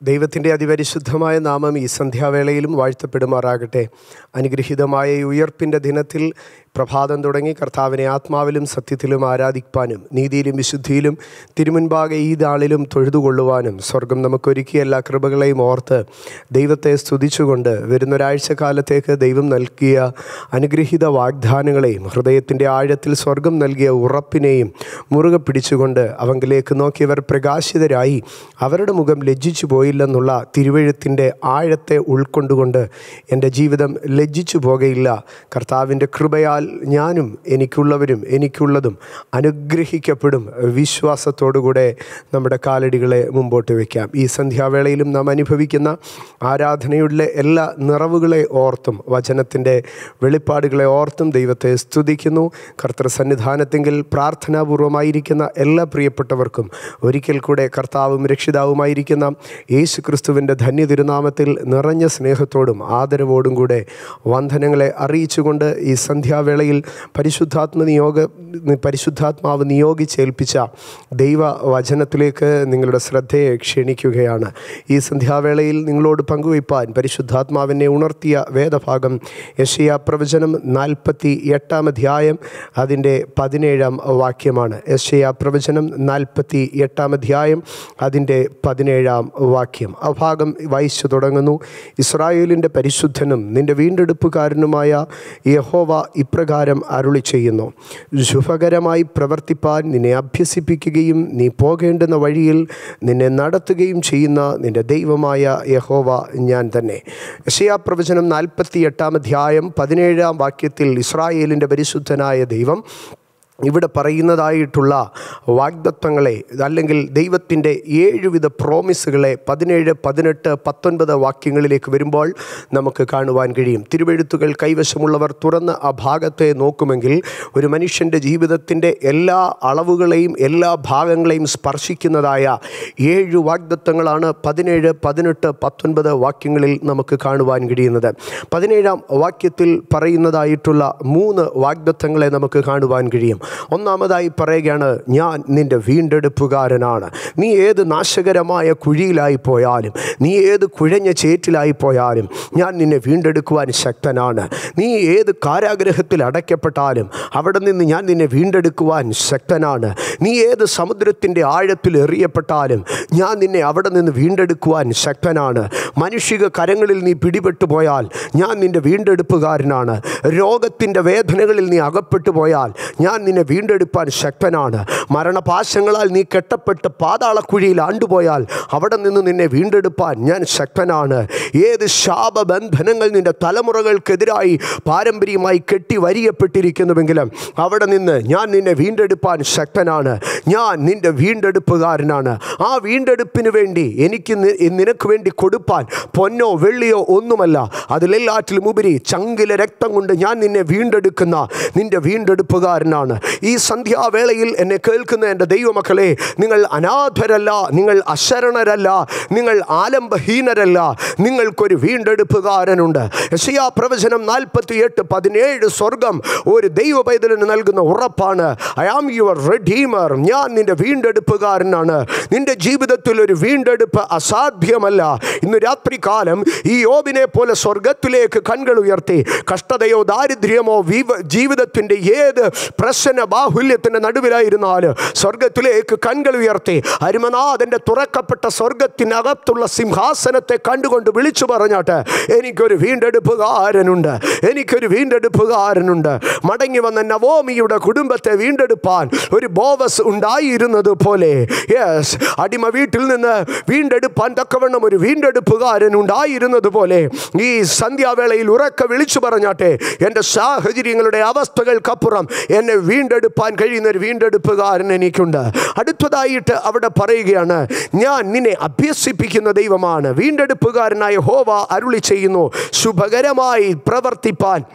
ദൈവത്തിൻ്റെ അതിപരിശുദ്ധമായ നാമം ഈ സന്ധ്യാവേളയിലും വാഴ്ത്തപ്പെടുമാറാകട്ടെ അനുഗ്രഹീതമായ ഈ ഉയർപ്പിൻ്റെ ദിനത്തിൽ പ്രഭാതം തുടങ്ങി കർത്താവിനെ ആത്മാവിലും സത്യത്തിലും ആരാധിപ്പാനും നീതിയിലും വിശുദ്ധിയിലും തിരുമുൻപാകെ ഈ നാളിലും തൊഴുതുകൊള്ളുവാനും സ്വർഗം നമുക്കൊരുക്കിയ എല്ലാ കൃപകളെയും ഓർത്ത് ദൈവത്തെ സ്തുതിച്ചുകൊണ്ട് വരുന്നൊരാഴ്ച കാലത്തേക്ക് ദൈവം നൽകിയ അനുഗ്രഹീത വാഗ്ദാനങ്ങളെയും ഹൃദയത്തിൻ്റെ ആഴത്തിൽ സ്വർഗം നൽകിയ ഉറപ്പിനെയും മുറുകെ പിടിച്ചുകൊണ്ട് അവങ്കിലേക്ക് നോക്കിയവർ പ്രകാശിതരായി അവരുടെ മുഖം ലജ്ജിച്ചു പോയില്ലെന്നുള്ള തിരുവഴുത്തിൻ്റെ ആഴത്തെ ഉൾക്കൊണ്ടുകൊണ്ട് എൻ്റെ ജീവിതം ലജ്ജിച്ചു പോകയില്ല കർത്താവിൻ്റെ കൃപയാൽ ഞാനും എനിക്കുള്ളവരും എനിക്കുള്ളതും അനുഗ്രഹിക്കപ്പെടും വിശ്വാസത്തോടുകൂടെ നമ്മുടെ കാലടികളെ മുമ്പോട്ട് വയ്ക്കാം ഈ സന്ധ്യാവേളയിലും നാം അനുഭവിക്കുന്ന ആരാധനയുടെ എല്ലാ നിറവുകളെ ഓർത്തും വചനത്തിൻ്റെ വെളിപ്പാടുകളെ ഓർത്തും ദൈവത്തെ സ്തുതിക്കുന്നു കർത്തൃ സന്നിധാനത്തെങ്കിൽ പ്രാർത്ഥനാപൂർവമായിരിക്കുന്ന എല്ലാ പ്രിയപ്പെട്ടവർക്കും ഒരിക്കൽ കൂടെ കർത്താവും രക്ഷിതാവുമായിരിക്കുന്ന യേശു ക്രിസ്തുവിൻ്റെ ധന്യ തിരുനാമത്തിൽ നിറഞ്ഞ സ്നേഹത്തോടും ആദരവോടും കൂടെ വന്ദനങ്ങളെ അറിയിച്ചുകൊണ്ട് ഈ സന്ധ്യാവേളയിൽ പരിശുദ്ധാത്മ നിയോഗ പരിശുദ്ധാത്മാവ് നിയോഗിച്ചേൽപ്പിച്ച ദൈവ വചനത്തിലേക്ക് നിങ്ങളുടെ ശ്രദ്ധയെ ക്ഷണിക്കുകയാണ് ഈ സന്ധ്യാവേളയിൽ നിങ്ങളോട് പങ്കുവയ്പ്പാൻ പരിശുദ്ധാത്മാവിനെ ഉണർത്തിയ വേദഭാഗം യശയ പ്രവചനം നാൽപ്പത്തി എട്ടാം അധ്യായം അതിൻ്റെ പതിനേഴാം വാക്യമാണ് യശയ പ്രവചനം നാൽപ്പത്തി എട്ടാം അധ്യായം അതിൻ്റെ പതിനേഴാം വാക്യം ആ ഭാഗം വായിച്ചു തുടങ്ങുന്നു ഇസ്രായേലിൻ്റെ പരിശുദ്ധനും നിന്റെ വീണ്ടെടുപ്പുകാരനുമായ യഹോവ ഇപ്രകാരം അരുളി ചെയ്യുന്നു ശുഭകരമായി പ്രവർത്തിപ്പാൻ നിന്നെ അഭ്യസിപ്പിക്കുകയും നീ പോകേണ്ടുന്ന വഴിയിൽ നിന്നെ നടത്തുകയും ചെയ്യുന്ന നിന്റെ ദൈവമായ യഹോവ ഞാൻ തന്നെ യശയാ പ്രവചനം നാൽപ്പത്തി എട്ടാം അധ്യായം പതിനേഴാം വാക്യത്തിൽ ഇസ്രായേലിൻ്റെ പരിശുദ്ധനായ ദൈവം ഇവിടെ പറയുന്നതായിട്ടുള്ള വാഗ്ദത്വങ്ങളെ അല്ലെങ്കിൽ ദൈവത്തിൻ്റെ ഏഴുവിധ പ്രോമിസുകളെ പതിനേഴ് പതിനെട്ട് പത്തൊൻപത് വാക്യങ്ങളിലേക്ക് വരുമ്പോൾ നമുക്ക് കാണുവാൻ കഴിയും തിരുവെഴുത്തുകൾ കൈവശമുള്ളവർ തുറന്ന് ആ ഭാഗത്തെ നോക്കുമെങ്കിൽ ഒരു മനുഷ്യൻ്റെ ജീവിതത്തിൻ്റെ എല്ലാ അളവുകളെയും എല്ലാ ഭാഗങ്ങളെയും സ്പർശിക്കുന്നതായ ഏഴ് വാഗ്ദത്വങ്ങളാണ് പതിനേഴ് പതിനെട്ട് പത്തൊൻപത് വാക്യങ്ങളിൽ നമുക്ക് കാണുവാൻ കഴിയുന്നത് പതിനേഴാം വാക്യത്തിൽ പറയുന്നതായിട്ടുള്ള മൂന്ന് വാഗ്ദത്വങ്ങളെ നമുക്ക് കാണുവാൻ കഴിയും ഒന്നാമതായി പറയുകയാണ് ഞാൻ നിൻ്റെ വീണ്ടെടുപ്പുകാരനാണ് നീ ഏത് നാശകരമായ കുഴിയിലായി പോയാലും നീ ഏത് കുഴഞ്ഞ ചേറ്റിലായി പോയാലും ഞാൻ നിന്നെ വീണ്ടെടുക്കുവാൻ ശക്തനാണ് നീ ഏത് കാരാഗ്രഹത്തിൽ അടയ്ക്കപ്പെട്ടാലും അവിടെ നിന്ന് ഞാൻ നിന്നെ വീണ്ടെടുക്കുവാൻ ശക്തനാണ് നീ ഏത് സമുദ്രത്തിൻ്റെ ആഴത്തിൽ എറിയപ്പെട്ടാലും ഞാൻ നിന്നെ അവിടെ നിന്ന് വീണ്ടെടുക്കുവാൻ ശക്തനാണ് മാനുഷിക കരങ്ങളിൽ നീ പിടിപെട്ടു പോയാൽ ഞാൻ നിൻ്റെ വീണ്ടെടുപ്പുകാരനാണ് രോഗത്തിൻ്റെ വേദനകളിൽ നീ അകപ്പെട്ടു പോയാൽ ഞാൻ നിന്നെ വീണ്ടെടുപ്പാൻ ശക്തനാണ് മരണപാശങ്ങളാൽ നീ കെട്ടപ്പെട്ട് പാതാളക്കുഴിയിൽ ആണ്ടുപോയാൽ അവിടെ നിന്ന് നിന്നെ വീണ്ടെടുപ്പാൻ ഞാൻ ശക്തനാണ് ഏത് ശാപബന്ധനങ്ങൾ നിൻ്റെ തലമുറകൾക്കെതിരായി പാരമ്പര്യമായി കെട്ടി വരിയപ്പെട്ടിരിക്കുന്നുവെങ്കിലും അവിടെ നിന്ന് ഞാൻ നിന്നെ വീണ്ടെടുപ്പാൻ ശക്തനാണ് ഞാൻ നിൻ്റെ വീണ്ടെടുപ്പുകാരനാണ് ആ വീണ്ടെടുപ്പിന് വേണ്ടി എനിക്ക് നി- നിനക്ക് വേണ്ടി കൊടുപ്പാൻ പൊന്നോ വെള്ളിയോ ഒന്നുമല്ല അതിലെല്ലാറ്റിലും ഉപരി ചങ്കിലെ രക്തം കൊണ്ട് ഞാൻ നിന്നെ വീണ്ടെടുക്കുന്ന നിൻ്റെ വീണ്ടെടുപ്പുകാരനാണ് ഈ സന്ധ്യാവേളയിൽ എന്നെ കേൾക്കുന്ന എൻ്റെ ദൈവമക്കളെ നിങ്ങൾ അനാഥരല്ല നിങ്ങൾ അശരണരല്ല നിങ്ങൾ ആലംബഹീനരല്ല നിങ്ങൾക്കൊരു വീണ്ടെടുപ്പുകാരനുണ്ട് യശയാ പ്രവചനം നാൽപ്പത്തി എട്ട് പതിനേഴ് സ്വർഗം ഒരു ദൈവ പൈതലിന് നൽകുന്ന ഉറപ്പാണ് ഐ ആം യുവർ റെഡീമർ ഞാൻ നിന്റെ വീണ്ടെടുപ്പുകാരനാണ് നിന്റെ ജീവിതത്തിൽ ഒരു വീണ്ടെടുപ്പ് അസാധ്യമല്ല ഇന്ന് രാത്രികാലം ഈ യോബിനെ പോലെ സ്വർഗത്തിലേക്ക് കൺകൾ ഉയർത്തി കഷ്ടതയോ ദാരിദ്ര്യമോ വീവ ജീവിതത്തിൻ്റെ ഏത് പ്രശ്ന ബാഹുല്യത്തിൻ്റെ നടുവിലായിരുന്നാലും സ്വർഗത്തിലേക്ക് കൺകൾ ഉയർത്തി അരുമനാഥൻ്റെ തുറക്കപ്പെട്ട സ്വർഗത്തിനകത്തുള്ള സിംഹാസനത്തെ കണ്ടുകൊണ്ട് വിളിച്ചു പറഞ്ഞാട്ട് എനിക്കൊരു വീണ്ടെടുപ്പുകാരനുണ്ട് എനിക്കൊരു വീണ്ടെടുപ്പുകാരനുണ്ട് മടങ്ങി വന്ന നവോമിയുടെ കുടുംബത്തെ വീണ്ടെടുപ്പാൻ ഒരു ബോവസ് ഉണ്ടായിരുന്നത് പോലെ യെസ് അടിമ വീട്ടിൽ നിന്ന് വീണ്ടെടുപ്പാൻ തക്കവണ്ണം ഒരു വീണ്ടെടുപ്പുകാരൻ ഉണ്ടായിരുന്നത് പോലെ ഈ സന്ധ്യാവേളയിൽ ഉറക്കെ വിളിച്ചു പറഞ്ഞാട്ടെ എൻ്റെ സാഹചര്യങ്ങളുടെ അവസ്ഥകൾക്കപ്പുറം എന്നെ വീണ്ടെടുപ്പാൻ കഴിയുന്ന ഒരു വീണ്ടെടുപ്പുകാരൻ എനിക്കുണ്ട് അടുത്തതായിട്ട് അവിടെ പറയുകയാണ് ഞാൻ നിന്നെ അഭ്യസിപ്പിക്കുന്ന ദൈവമാണ് വീണ്ടെടുപ്പുകാരനായ ഹോവ അരുളി ചെയ്യുന്നു ശുഭകരമായി പ്രവർത്തിപ്പാൻ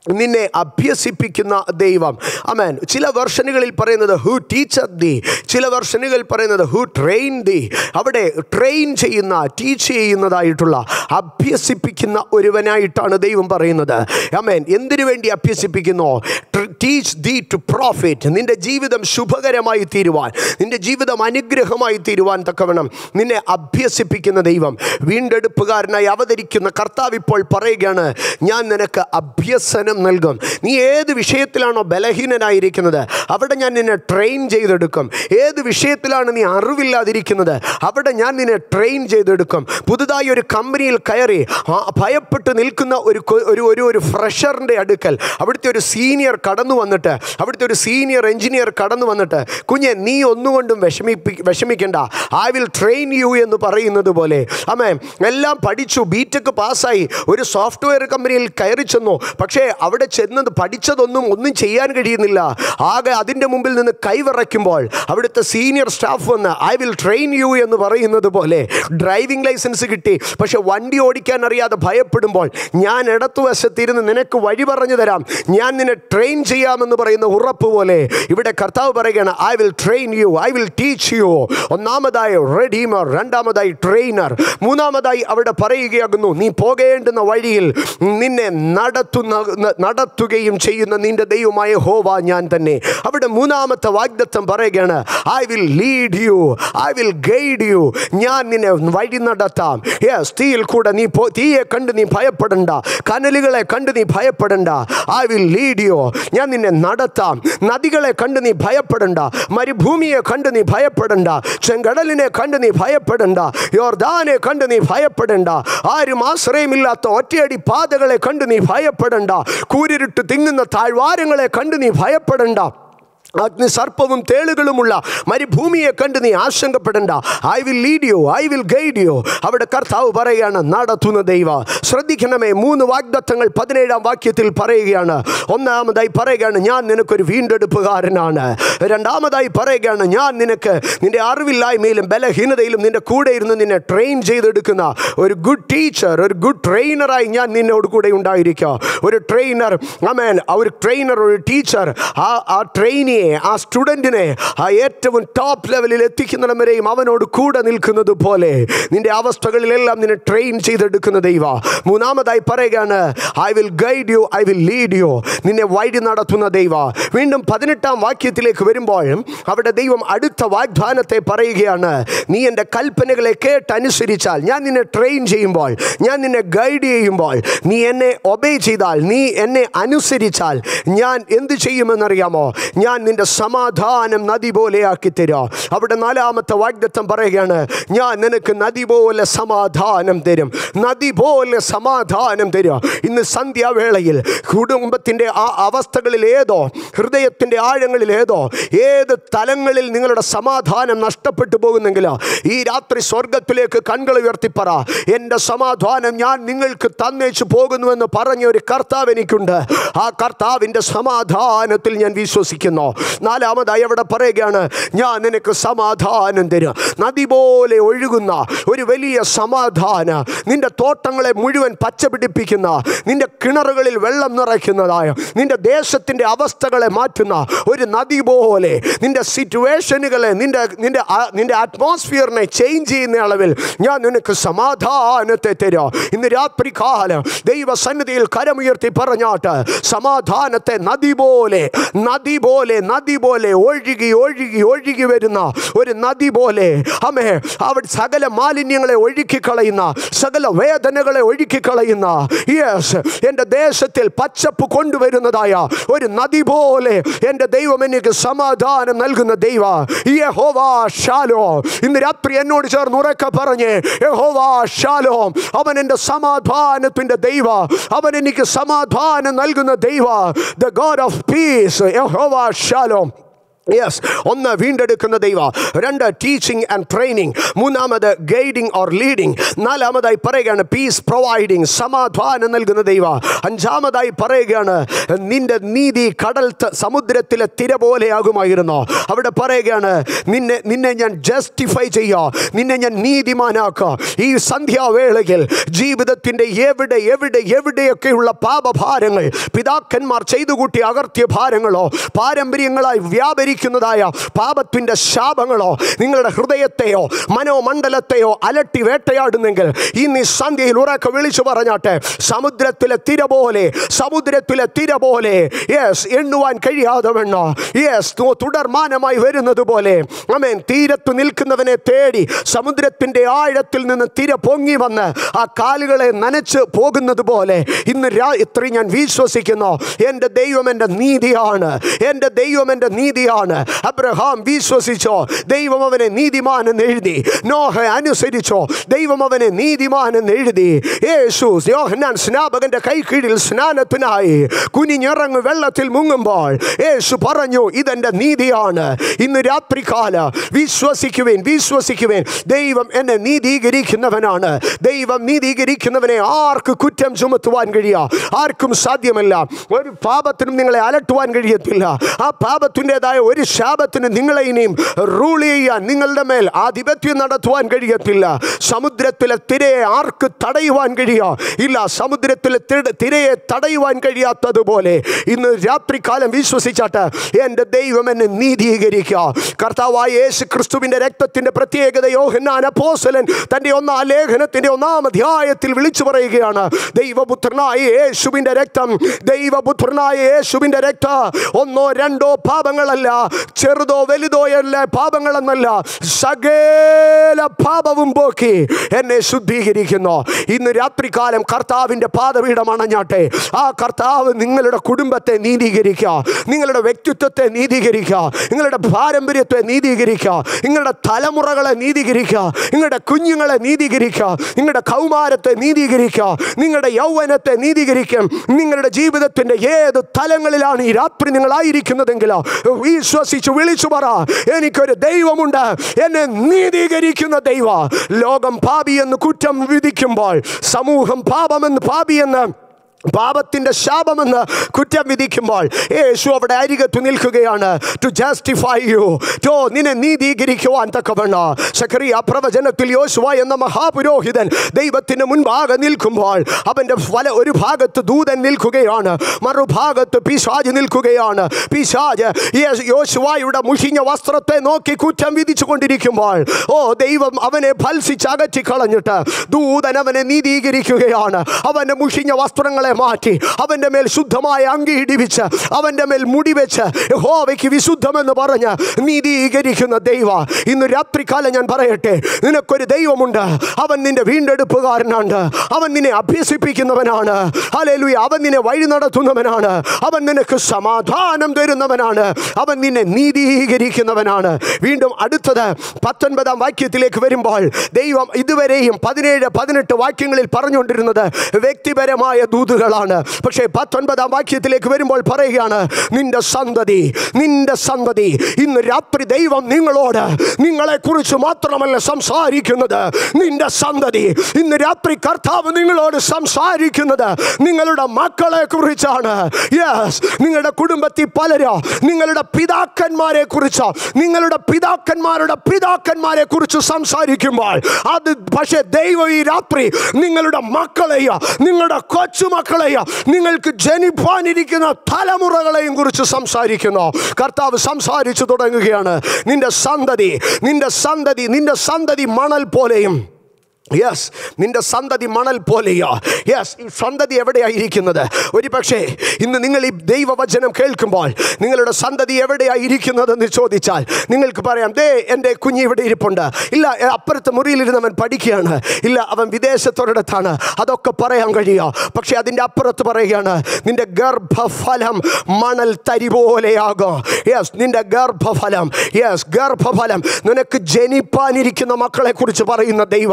നിന്നെ അഭ്യസിപ്പിക്കുന്ന ദൈവം അമേൻ ചില വെർഷനുകളിൽ പറയുന്നത് ഹു ടീച്ചർ ദി ചില വെർഷനുകളിൽ പറയുന്നത് ഹു ട്രെയിൻ ദി അവിടെ ട്രെയിൻ ചെയ്യുന്ന ടീച്ച് ചെയ്യുന്നതായിട്ടുള്ള അഭ്യസിപ്പിക്കുന്ന ഒരുവനായിട്ടാണ് ദൈവം പറയുന്നത് അമേൻ എന്തിനു വേണ്ടി അഭ്യസിപ്പിക്കുന്നു ടീച്ച് ദി ടു പ്രോഫിറ്റ് നിന്റെ ജീവിതം ശുഭകരമായി തീരുവാൻ നിന്റെ ജീവിതം അനുഗ്രഹമായി തീരുവാൻ തക്കവണ്ണം നിന്നെ അഭ്യസിപ്പിക്കുന്ന ദൈവം വീണ്ടെടുപ്പുകാരനായി അവതരിക്കുന്ന കർത്താവ് ഇപ്പോൾ പറയുകയാണ് ഞാൻ നിനക്ക് അഭ്യസനം നൽകും നീ ഏത് വിഷയത്തിലാണോ ബലഹീനനായിരിക്കുന്നത് അവിടെ ഞാൻ നിന്നെ ട്രെയിൻ ചെയ്തെടുക്കും ഏത് വിഷയത്തിലാണ് നീ അറിവില്ലാതിരിക്കുന്നത് അവിടെ ഞാൻ നിന്നെ ട്രെയിൻ ചെയ്തെടുക്കും പുതുതായി ഒരു കമ്പനിയിൽ കയറി ആ ഭയപ്പെട്ട് നിൽക്കുന്ന ഒരു കൊ- ഒരു ഒരു ഒരു ഫ്രഷറിൻ്റെ അടുക്കൽ അവിടുത്തെ ഒരു സീനിയർ കടന്നു വന്നിട്ട് അവിടുത്തെ ഒരു സീനിയർ എഞ്ചിനീയർ കടന്നു വന്നിട്ട് കുഞ്ഞെ നീ ഒന്നുകൊണ്ടും വിഷമിപ്പി വിഷമിക്കേണ്ട ഐ വിൽ ട്രെയിൻ യു എന്ന് പറയുന്നത് പോലെ അമ്മേ എല്ലാം പഠിച്ചു ബിടെക് പാസ്സായി ഒരു സോഫ്റ്റ്വെയർ കമ്പനിയിൽ കയറി ചെന്നു പക്ഷേ അവിടെ ചെന്നത് പഠിച്ചതൊന്നും ഒന്നും ചെയ്യാൻ കഴിയുന്നില്ല ആകെ അതിൻ്റെ മുമ്പിൽ നിന്ന് കൈവിറയ്ക്കുമ്പോൾ അവിടുത്തെ സീനിയർ സ്റ്റാഫ് വന്ന് ഐ വിൽ ട്രെയിൻ യു എന്ന് പറയുന്നത് പോലെ ഡ്രൈവിംഗ് ലൈസൻസ് കിട്ടി പക്ഷെ വണ്ടി ഓടിക്കാൻ അറിയാതെ ഭയപ്പെടുമ്പോൾ ഞാൻ ഇടത്തുവശത്തിരുന്ന് നിനക്ക് വഴി പറഞ്ഞു തരാം ഞാൻ നിന്നെ ട്രെയിൻ ചെയ്യാമെന്ന് പറയുന്ന ഉറപ്പ് പോലെ ഇവിടെ കർത്താവ് പറയുകയാണ് I will train you I will teach you ഒന്നാമതായി റെഡീമർ രണ്ടാമതായി ട്രെയിനർ മൂന്നാമതായി അവിടെ പറയുകയാകുന്നു നീ പോകേണ്ടുന്ന വഴിയിൽ നിന്നെ നടത്തുന്ന നടത്തുകയും ചെയ്യുന്ന നിന്റെ ദൈവമായ ഹോവ ഞാൻ തന്നെ അവിടെ മൂന്നാമത്തെ വാഗ്ദത്തം പറയുകയാണ് I will lead you I will guide you ഞാൻ നിന്നെ വഴി നടത്താം യെസ് തീയിൽ കൂടെ നീ പോ തീയെ കണ്ട് നീ ഭയപ്പെടണ്ട കനലുകളെ കണ്ട് നീ ഭയപ്പെടണ്ട ഐ വിൽ ലീഡ് യു ഞാൻ നിന്നെ നടത്താം നദികളെ കണ്ട് നീ ഭയപ്പെടണ്ട മരുഭൂമിയെ കണ്ട് നീ ഭയപ്പെടണ്ട ചെങ്കടലിനെ കണ്ട് നീ ഭയപ്പെടണ്ട യോർദാനെ കണ്ട് നീ ഭയപ്പെടണ്ട ആരും ആശ്രയമില്ലാത്ത ഒറ്റയടി പാതകളെ കണ്ട് നീ ഭയപ്പെടണ്ട കൂരിരുട്ട് തിങ്ങുന്ന താഴ്വാരങ്ങളെ കണ്ട് നീ ഭയപ്പെടണ്ട അഗ്നിസർപ്പവും തേളുകളുമുള്ള മരുഭൂമിയെ കണ്ട് നീ ആശങ്കപ്പെടണ്ട I will lead you I will guide you അവിടെ കർത്താവ് പറയുകയാണ് നടത്തുന്ന ദൈവ ശ്രദ്ധിക്കണമേ മൂന്ന് വാഗ്ദത്തങ്ങൾ പതിനേഴാം വാക്യത്തിൽ പറയുകയാണ് ഒന്നാമതായി പറയുകയാണ് ഞാൻ നിനക്കൊരു വീണ്ടെടുപ്പുകാരനാണ് രണ്ടാമതായി പറയുകയാണ് ഞാൻ നിനക്ക് നിന്റെ അറിവില്ലായ്മയിലും ബലഹീനതയിലും നിന്റെ കൂടെ ഇരുന്ന് നിന്നെ ട്രെയിൻ ചെയ്തെടുക്കുന്ന ഒരു ഗുഡ് ടീച്ചർ ഒരു ഗുഡ് ട്രെയിനറായി ഞാൻ നിന്നോട് കൂടെ ഉണ്ടായിരിക്കുക ഒരു ട്രെയിനർ അമേൻ ഒരു ട്രെയിനർ ഒരു ടീച്ചർ ആ ആ ട്രെയിനിയെ ആ സ്റ്റുഡൻറ്റിനെ ആ ഏറ്റവും ടോപ്പ് ലെവലിൽ എത്തിക്കുന്നിടം വരെയും അവനോട് കൂടെ നിൽക്കുന്നത് പോലെ നിന്റെ അവസ്ഥകളിലെല്ലാം നിന്നെ ട്രെയിൻ ചെയ്തെടുക്കുന്ന ദൈവ മൂന്നാമതായി പറയുകയാണ് I will guide you I will lead you നിന്നെ വഴി നടത്തുന്ന ദൈവ വീണ്ടും പതിനെട്ടാം വാക്യത്തിലേക്ക് വരുമ്പോഴും അവിടെ ദൈവം അടുത്ത വാഗ്ദാനത്തെ പറയുകയാണ് നീ എൻ്റെ കൽപ്പനകളെ കേട്ടനുസരിച്ചാൽ ഞാൻ നിന്നെ ട്രെയിൻ ചെയ്യുമ്പോൾ ഞാൻ നിന്നെ ഗൈഡ് ചെയ്യുമ്പോൾ നീ എന്നെ ഒബേ ചെയ്താൽ നീ എന്നെ അനുസരിച്ചാൽ ഞാൻ എന്ത് ചെയ്യുമെന്നറിയാമോ ഞാൻ നിന്റെ സമാധാനം നദി പോലെ ആക്കി തരാം അവിടെ നാലാമത്തെ വാഗ്ദത്തം പറയുകയാണ് ഞാൻ നിനക്ക് നദി പോലെ സമാധാനം തരും നദി പോലെ സമാധാനം തരും ഇന്ന് സന്ധ്യാവേളയിൽ കുടുംബത്തിൻ്റെ ആ അവസ്ഥകളിൽ ഏതോ ഹൃദയത്തിൻ്റെ ആഴങ്ങളിൽ ഏതോ ഏത് തലങ്ങളിൽ നിങ്ങളുടെ സമാധാനം നഷ്ടപ്പെട്ടു പോകുന്നെങ്കിലോ ഈ രാത്രി സ്വർഗത്തിലേക്ക് കൺകൾ ഉയർത്തിപ്പറ എൻ്റെ സമാധാനം ഞാൻ നിങ്ങൾക്ക് തന്നേച്ചു പോകുന്നുവെന്ന് പറഞ്ഞ ഒരു കർത്താവ് എനിക്കുണ്ട് ആ കർത്താവിൻ്റെ സമാധാനത്തിൽ ഞാൻ വിശ്വസിക്കുന്നു നാലാമതായി അവിടെ പറയുകയാണ് ഞാൻ നിനക്ക് സമാധാനം തരും നദി പോലെ ഒഴുകുന്ന ഒരു വലിയ സമാധാനം നിന്റെ തോട്ടങ്ങളെ മുഴുവൻ പച്ച പിടിപ്പിക്കുന്ന നിന്റെ കിണറുകളിൽ വെള്ളം നിറയ്ക്കുന്നതായ നിന്റെ ദേശത്തിൻ്റെ അവസ്ഥകളെ മാറ്റുന്ന ഒരു നദി പോലെ നിന്റെ സിറ്റുവേഷനുകളെ നിന്റെ നിന്റെ ആ- നിന്റെ അറ്റ്മോസ്ഫിയറിനെ ചേഞ്ച് ചെയ്യുന്ന അളവിൽ ഞാൻ നിനക്ക് സമാധാനത്തെ തരാം ഇന്ന് രാത്രി കാലം ദൈവസന്നിധിയിൽ കരമുയർത്തി പറഞ്ഞാട്ട് സമാധാനത്തെ നദി പോലെ നദി പോലെ നദി പോലെ ഒഴുകി ഒഴുകി ഒഴുകി വരുന്ന ഒരു നദി പോലെ അമേ അവിടെ സകല മാലിന്യങ്ങളെ ഒഴുക്കി കളയുന്ന സകല വേദനകളെ ഒഴുക്കി കളയുന്ന യെസ് എൻ്റെ ദേശത്തിൽ പച്ചപ്പ് കൊണ്ടുവരുന്നതായ ഒരു നദി പോലെ എൻ്റെ ദൈവം എനിക്ക് സമാധാനം നൽകുന്ന ദൈവ യഹോവാ ഷാലോ ഇന്ന് രാത്രി എന്നോട് ചേർന്ന് ഉറക്കെ പറഞ്ഞ് യഹോവാ ഷാലോ അവൻ എൻ്റെ സമാധാനത്തിൻ്റെ ദൈവ അവൻ എനിക്ക് സമാധാനം നൽകുന്ന ദൈവ ദ ഗോഡ് ഓഫ് പീസ് യഹോവാ ഷാലോ യെസ് ഒന്ന് വീണ്ടെടുക്കുന്ന ദൈവ രണ്ട് ടീച്ചിങ് ആൻഡ് ട്രെയിനിങ് മൂന്നാമത് ഗൈഡിങ് ഓർ ലീഡിങ് നാലാമതായി പറയുകയാണ് പീസ് പ്രൊവൈഡിങ് സമാധാനം നൽകുന്ന ദൈവ അഞ്ചാമതായി പറയുകയാണ് നിന്റെ നീതി കടൽ ത- സമുദ്രത്തിലെ തിര പോലെയാകുമായിരുന്നു അവിടെ പറയുകയാണ് നിന്നെ നിന്നെ ഞാൻ ജസ്റ്റിഫൈ ചെയ്യുക നിന്നെ ഞാൻ നീതിമാനാക്കുക ഈ സന്ധ്യാവേളയിൽ ജീവിതത്തിൻ്റെ എവിടെ എവിടെ എവിടെയൊക്കെയുള്ള പാപഭാരങ്ങൾ പിതാക്കന്മാർ ചെയ്തു കൂട്ടി അകർത്തിയ ഭാരങ്ങളോ പാരമ്പര്യങ്ങളായി വ്യാപരിക്കുന്നതായ പാപത്തിൻ്റെ ശാപങ്ങളോ നിങ്ങളുടെ ഹൃദയത്തെയോ മനോമണ്ഡലത്തെയോ അലട്ടി വേട്ടയാടുന്നെങ്കിൽ ഇന്ന് ഈ സന്ധ്യയിൽ ഉറക്കെ വിളിച്ചു പറഞ്ഞാട്ടെ സമുദ്രത്തിലെ തിര പോലെ സമുദ്രത്തിലെ തിര പോലെ യെസ് എണ്ണുവാൻ കഴിയാതെ വേണോ യെസ് തുടർമാനമായി വരുന്നത് പോലെ അമേൻ തീരത്ത് നിൽക്കുന്നവനെ തേടി സമുദ്രത്തിൻ്റെ ആഴത്തിൽ നിന്ന് തിര പൊങ്ങി വന്ന് ആ കാലുകളെ നനച്ച് പോകുന്നത് പോലെ ഇന്ന് രാത്രി ഞാൻ വിശ്വസിക്കുന്നു എൻ്റെ ദൈവം എൻ്റെ നീതിയാണ് എൻ്റെ ദൈവം എൻ്റെ നീതിയാണ് അബ്രഹാം വിശ്വസിച്ചോ ദൈവം അവനെ നീതിമാനെന്ന് എഴുതി നോഹ അനുസരിച്ചോ ദൈവം അവനെ നീതിമാനെന്ന് എഴുതി യേശു യോഹന്നാൻ സ്നാപകന്റെ കൈക്കീഴിൽ സ്നാനത്തിനായി കുനിഞ്ഞിറങ്ങി വെള്ളത്തിൽ മുങ്ങുമ്പോൾ യേശു പറഞ്ഞു ഇതെന്റെ നീതിയാണ് ഇന്ന് രാത്രികാല വിശ്വസിക്കുവേൻ വിശ്വസിക്കുവേൻ ദൈവം എന്നെ നീതീകരിക്കുന്നവനാണ് ദൈവം നീതീകരിക്കുന്നവനെ ആർക്ക് കുറ്റം ചുമത്തുവാൻ കഴിയുക ആർക്കും സാധ്യമല്ല ഒരു പാപത്തിനും നിങ്ങളെ അലട്ടുവാൻ കഴിയത്തില്ല ആ പാപത്തിൻ്റെതായ ഒരു ശാപത്തിന് നിങ്ങളെ ഇനിയും റൂൾ ചെയ്യാൻ നിങ്ങളുടെ മേൽ ആധിപത്യം നടത്തുവാൻ കഴിയത്തില്ല സമുദ്രത്തിലെ തിരയെ ആർക്ക് തടയുവാൻ കഴിയുക ഇല്ല സമുദ്രത്തിലെ തിര- തിരയെ തടയുവാൻ കഴിയാത്തതുപോലെ ഇന്ന് രാത്രികാലം വിശ്വസിച്ചാട്ട് എൻ്റെ ദൈവം എന്നെ നീതീകരിക്കുക കർത്താവായ യേശു ക്രിസ്തുവിൻ്റെ രക്തത്തിൻ്റെ പ്രത്യേകത യോഹന്നാൻ അപ്പോസ്തലൻ തൻ്റെ ഒന്നാം ലേഖനത്തിൻ്റെ ഒന്നാം അധ്യായത്തിൽ വിളിച്ചു പറയുകയാണ് ദൈവപുത്രനായ യേശുവിൻ്റെ രക്തം ദൈവപുത്രനായ യേശുവിൻ്റെ രക്ത ഒന്നോ രണ്ടോ പാപങ്ങളല്ല ചെറുതോ വലുതോ അല്ല പാപങ്ങളെന്നല്ല സകല പാപവും പോക്കി എന്നെ ശുദ്ധീകരിക്കുന്നു ഇന്ന് രാത്രികാലം കർത്താവിൻ്റെ പാദപീഠം അണഞ്ഞാട്ടെ ആ കർത്താവ് നിങ്ങളുടെ കുടുംബത്തെ നീതീകരിക്കുക നിങ്ങളുടെ വ്യക്തിത്വത്തെ നീതീകരിക്കുക നിങ്ങളുടെ പാരമ്പര്യത്തെ നീതീകരിക്കുക നിങ്ങളുടെ തലമുറകളെ നീതീകരിക്കുക നിങ്ങളുടെ കുഞ്ഞുങ്ങളെ നീതീകരിക്കുക നിങ്ങളുടെ കൗമാരത്തെ നീതീകരിക്കുക നിങ്ങളുടെ യൗവനത്തെ നീതീകരിക്കും നിങ്ങളുടെ ജീവിതത്തിൻ്റെ ഏത് തലങ്ങളിലാണ് ഈ രാത്രി നിങ്ങളായിരിക്കുന്നതെങ്കിലോ വിശ്വസിച്ച് വിളിച്ചു പറ എനിക്കൊരു ദൈവമുണ്ട് എന്നെ നീതീകരിക്കുന്ന ദൈവ ലോകം പാപിയെന്ന് കുറ്റം വിധിക്കുമ്പോൾ സമൂഹം പാപമെന്ന് പാപിയെന്ന് പാപത്തിന്റെ ശാപമെന്ന് കുറ്റം വിധിക്കുമ്പോൾ യേശു അവിടെ അരികത്ത് നിൽക്കുകയാണ് ടു ജസ്റ്റിഫൈ യു ടോ നിന്നെ നീതീകരിക്കുവാൻ തക്കവണ്ണ ശക്രിയ പ്രവചനത്തിൽ യോശുവ എന്ന മഹാപുരോഹിതൻ ദൈവത്തിന് മുൻപാകെ നിൽക്കുമ്പോൾ അവൻ്റെ വല ഒരു ഭാഗത്ത് ദൂതൻ നിൽക്കുകയാണ് മറുഭാഗത്ത് പിശാജ് നിൽക്കുകയാണ് പിശാജ് യേ- യോശുവായുടെ മുഷിഞ്ഞ വസ്ത്രത്തെ നോക്കി കുറ്റം വിധിച്ചു കൊണ്ടിരിക്കുമ്പോൾ ഓ ദൈവം അവനെ ഫൽസിച്ച് അകറ്റി കളഞ്ഞിട്ട് ദൂതൻ അവനെ നീതീകരിക്കുകയാണ് അവൻ്റെ മുഷിഞ്ഞ വസ്ത്രങ്ങളെ മാറ്റി അവൻ്റെ മേൽ ശുദ്ധമായ അങ്കി ഇടിവിച്ച് അവൻ്റെ മേൽ മുടി വെച്ച് ഹോവയ്ക്ക് വിശുദ്ധമെന്ന് പറഞ്ഞ് നീതീകരിക്കുന്ന ദൈവ ഇന്ന് രാത്രികാലം ഞാൻ പറയട്ടെ നിനക്കൊരു ദൈവമുണ്ട് അവൻ നിന്റെ വീണ്ടെടുപ്പുകാരനാണ് അവൻ നിന്നെ അഭ്യസിപ്പിക്കുന്നവനാണ് ഹല്ലേലൂയ അവൻ നിന്നെ വഴി നടത്തുന്നവനാണ് അവൻ നിനക്ക് സമാധാനം തരുന്നവനാണ് അവൻ നിന്നെ നീതീകരിക്കുന്നവനാണ് വീണ്ടും അടുത്തത് പത്തൊൻപതാം വാക്യത്തിലേക്ക് വരുമ്പോൾ ദൈവം ഇതുവരെയും പതിനേഴ് പതിനെട്ട് വാക്യങ്ങളിൽ പറഞ്ഞുകൊണ്ടിരുന്നത് വ്യക്തിപരമായ ദൂതുകളാണ് പക്ഷേ പത്തൊൻപതാം വാക്യത്തിലേക്ക് വരുമ്പോൾ പറയുകയാണ് നിന്റെ സന്തതി നിന്റെ സന്തതി ഇന്ന് രാത്രി ദൈവം നിങ്ങളോട് നിങ്ങളെക്കുറിച്ച് മാത്രമല്ല സംസാരിക്കുന്നത് നിന്റെ സന്തതി ഇന്ന് രാത്രി കർത്താവ് നിങ്ങളോട് സംസാരിക്കുന്നത് നിങ്ങളുടെ മക്കളെ കുറിച്ചാണ് യെസ് നിങ്ങളുടെ കുടുംബത്തിൽ പലരോ നിങ്ങളുടെ പിതാക്കന്മാരെ കുറിച്ചോ നിങ്ങളുടെ പിതാക്കന്മാരുടെ പിതാക്കന്മാരെ കുറിച്ച് സംസാരിക്കുമ്പോൾ അത് പക്ഷേ ദൈവം ഈ രാത്രി നിങ്ങളുടെ മക്കളെയോ നിങ്ങളുടെ കൊച്ചുമക്കളെയോ നിങ്ങൾക്ക് ജനിപ്പാനിരിക്കുന്ന തലമുറകളെയും കുറിച്ച് സംസാരിക്കുന്നു കർത്താവ് സംസാരിച്ചു തുടങ്ങുകയാണ് നിന്റെ സന്തതി നിന്റെ സന്തതി നിന്റെ സന്തതി മണൽ പോലെയും യെസ് നിന്റെ സന്തതി മണൽ പോലെയോ യെസ് ഈ സന്തതി എവിടെയായിരിക്കുന്നത് ഒരു പക്ഷേ ഇന്ന് നിങ്ങൾ ഈ ദൈവവചനം കേൾക്കുമ്പോൾ നിങ്ങളുടെ സന്തതി എവിടെയായിരിക്കുന്നതെന്ന് ചോദിച്ചാൽ നിങ്ങൾക്ക് പറയാം ദേ എൻ്റെ കുഞ്ഞ് ഇവിടെ ഇരിപ്പുണ്ട് ഇല്ല ഏ, അപ്പുറത്തെ മുറിയിലിരുന്ന് അവൻ പഠിക്കുകയാണ് ഇല്ല അവൻ വിദേശത്തൊരിടത്താണ് അതൊക്കെ പറയാൻ കഴിയുക പക്ഷേ അതിൻ്റെ അപ്പുറത്ത് പറയുകയാണ് നിന്റെ ഗർഭഫലം മണൽ തരി പോലെയാകും യെസ് നിന്റെ ഗർഭഫലം യെസ് ഗർഭഫലം നിനക്ക് ജനിപ്പാനിരിക്കുന്ന മക്കളെ കുറിച്ച് പറയുന്ന ദൈവ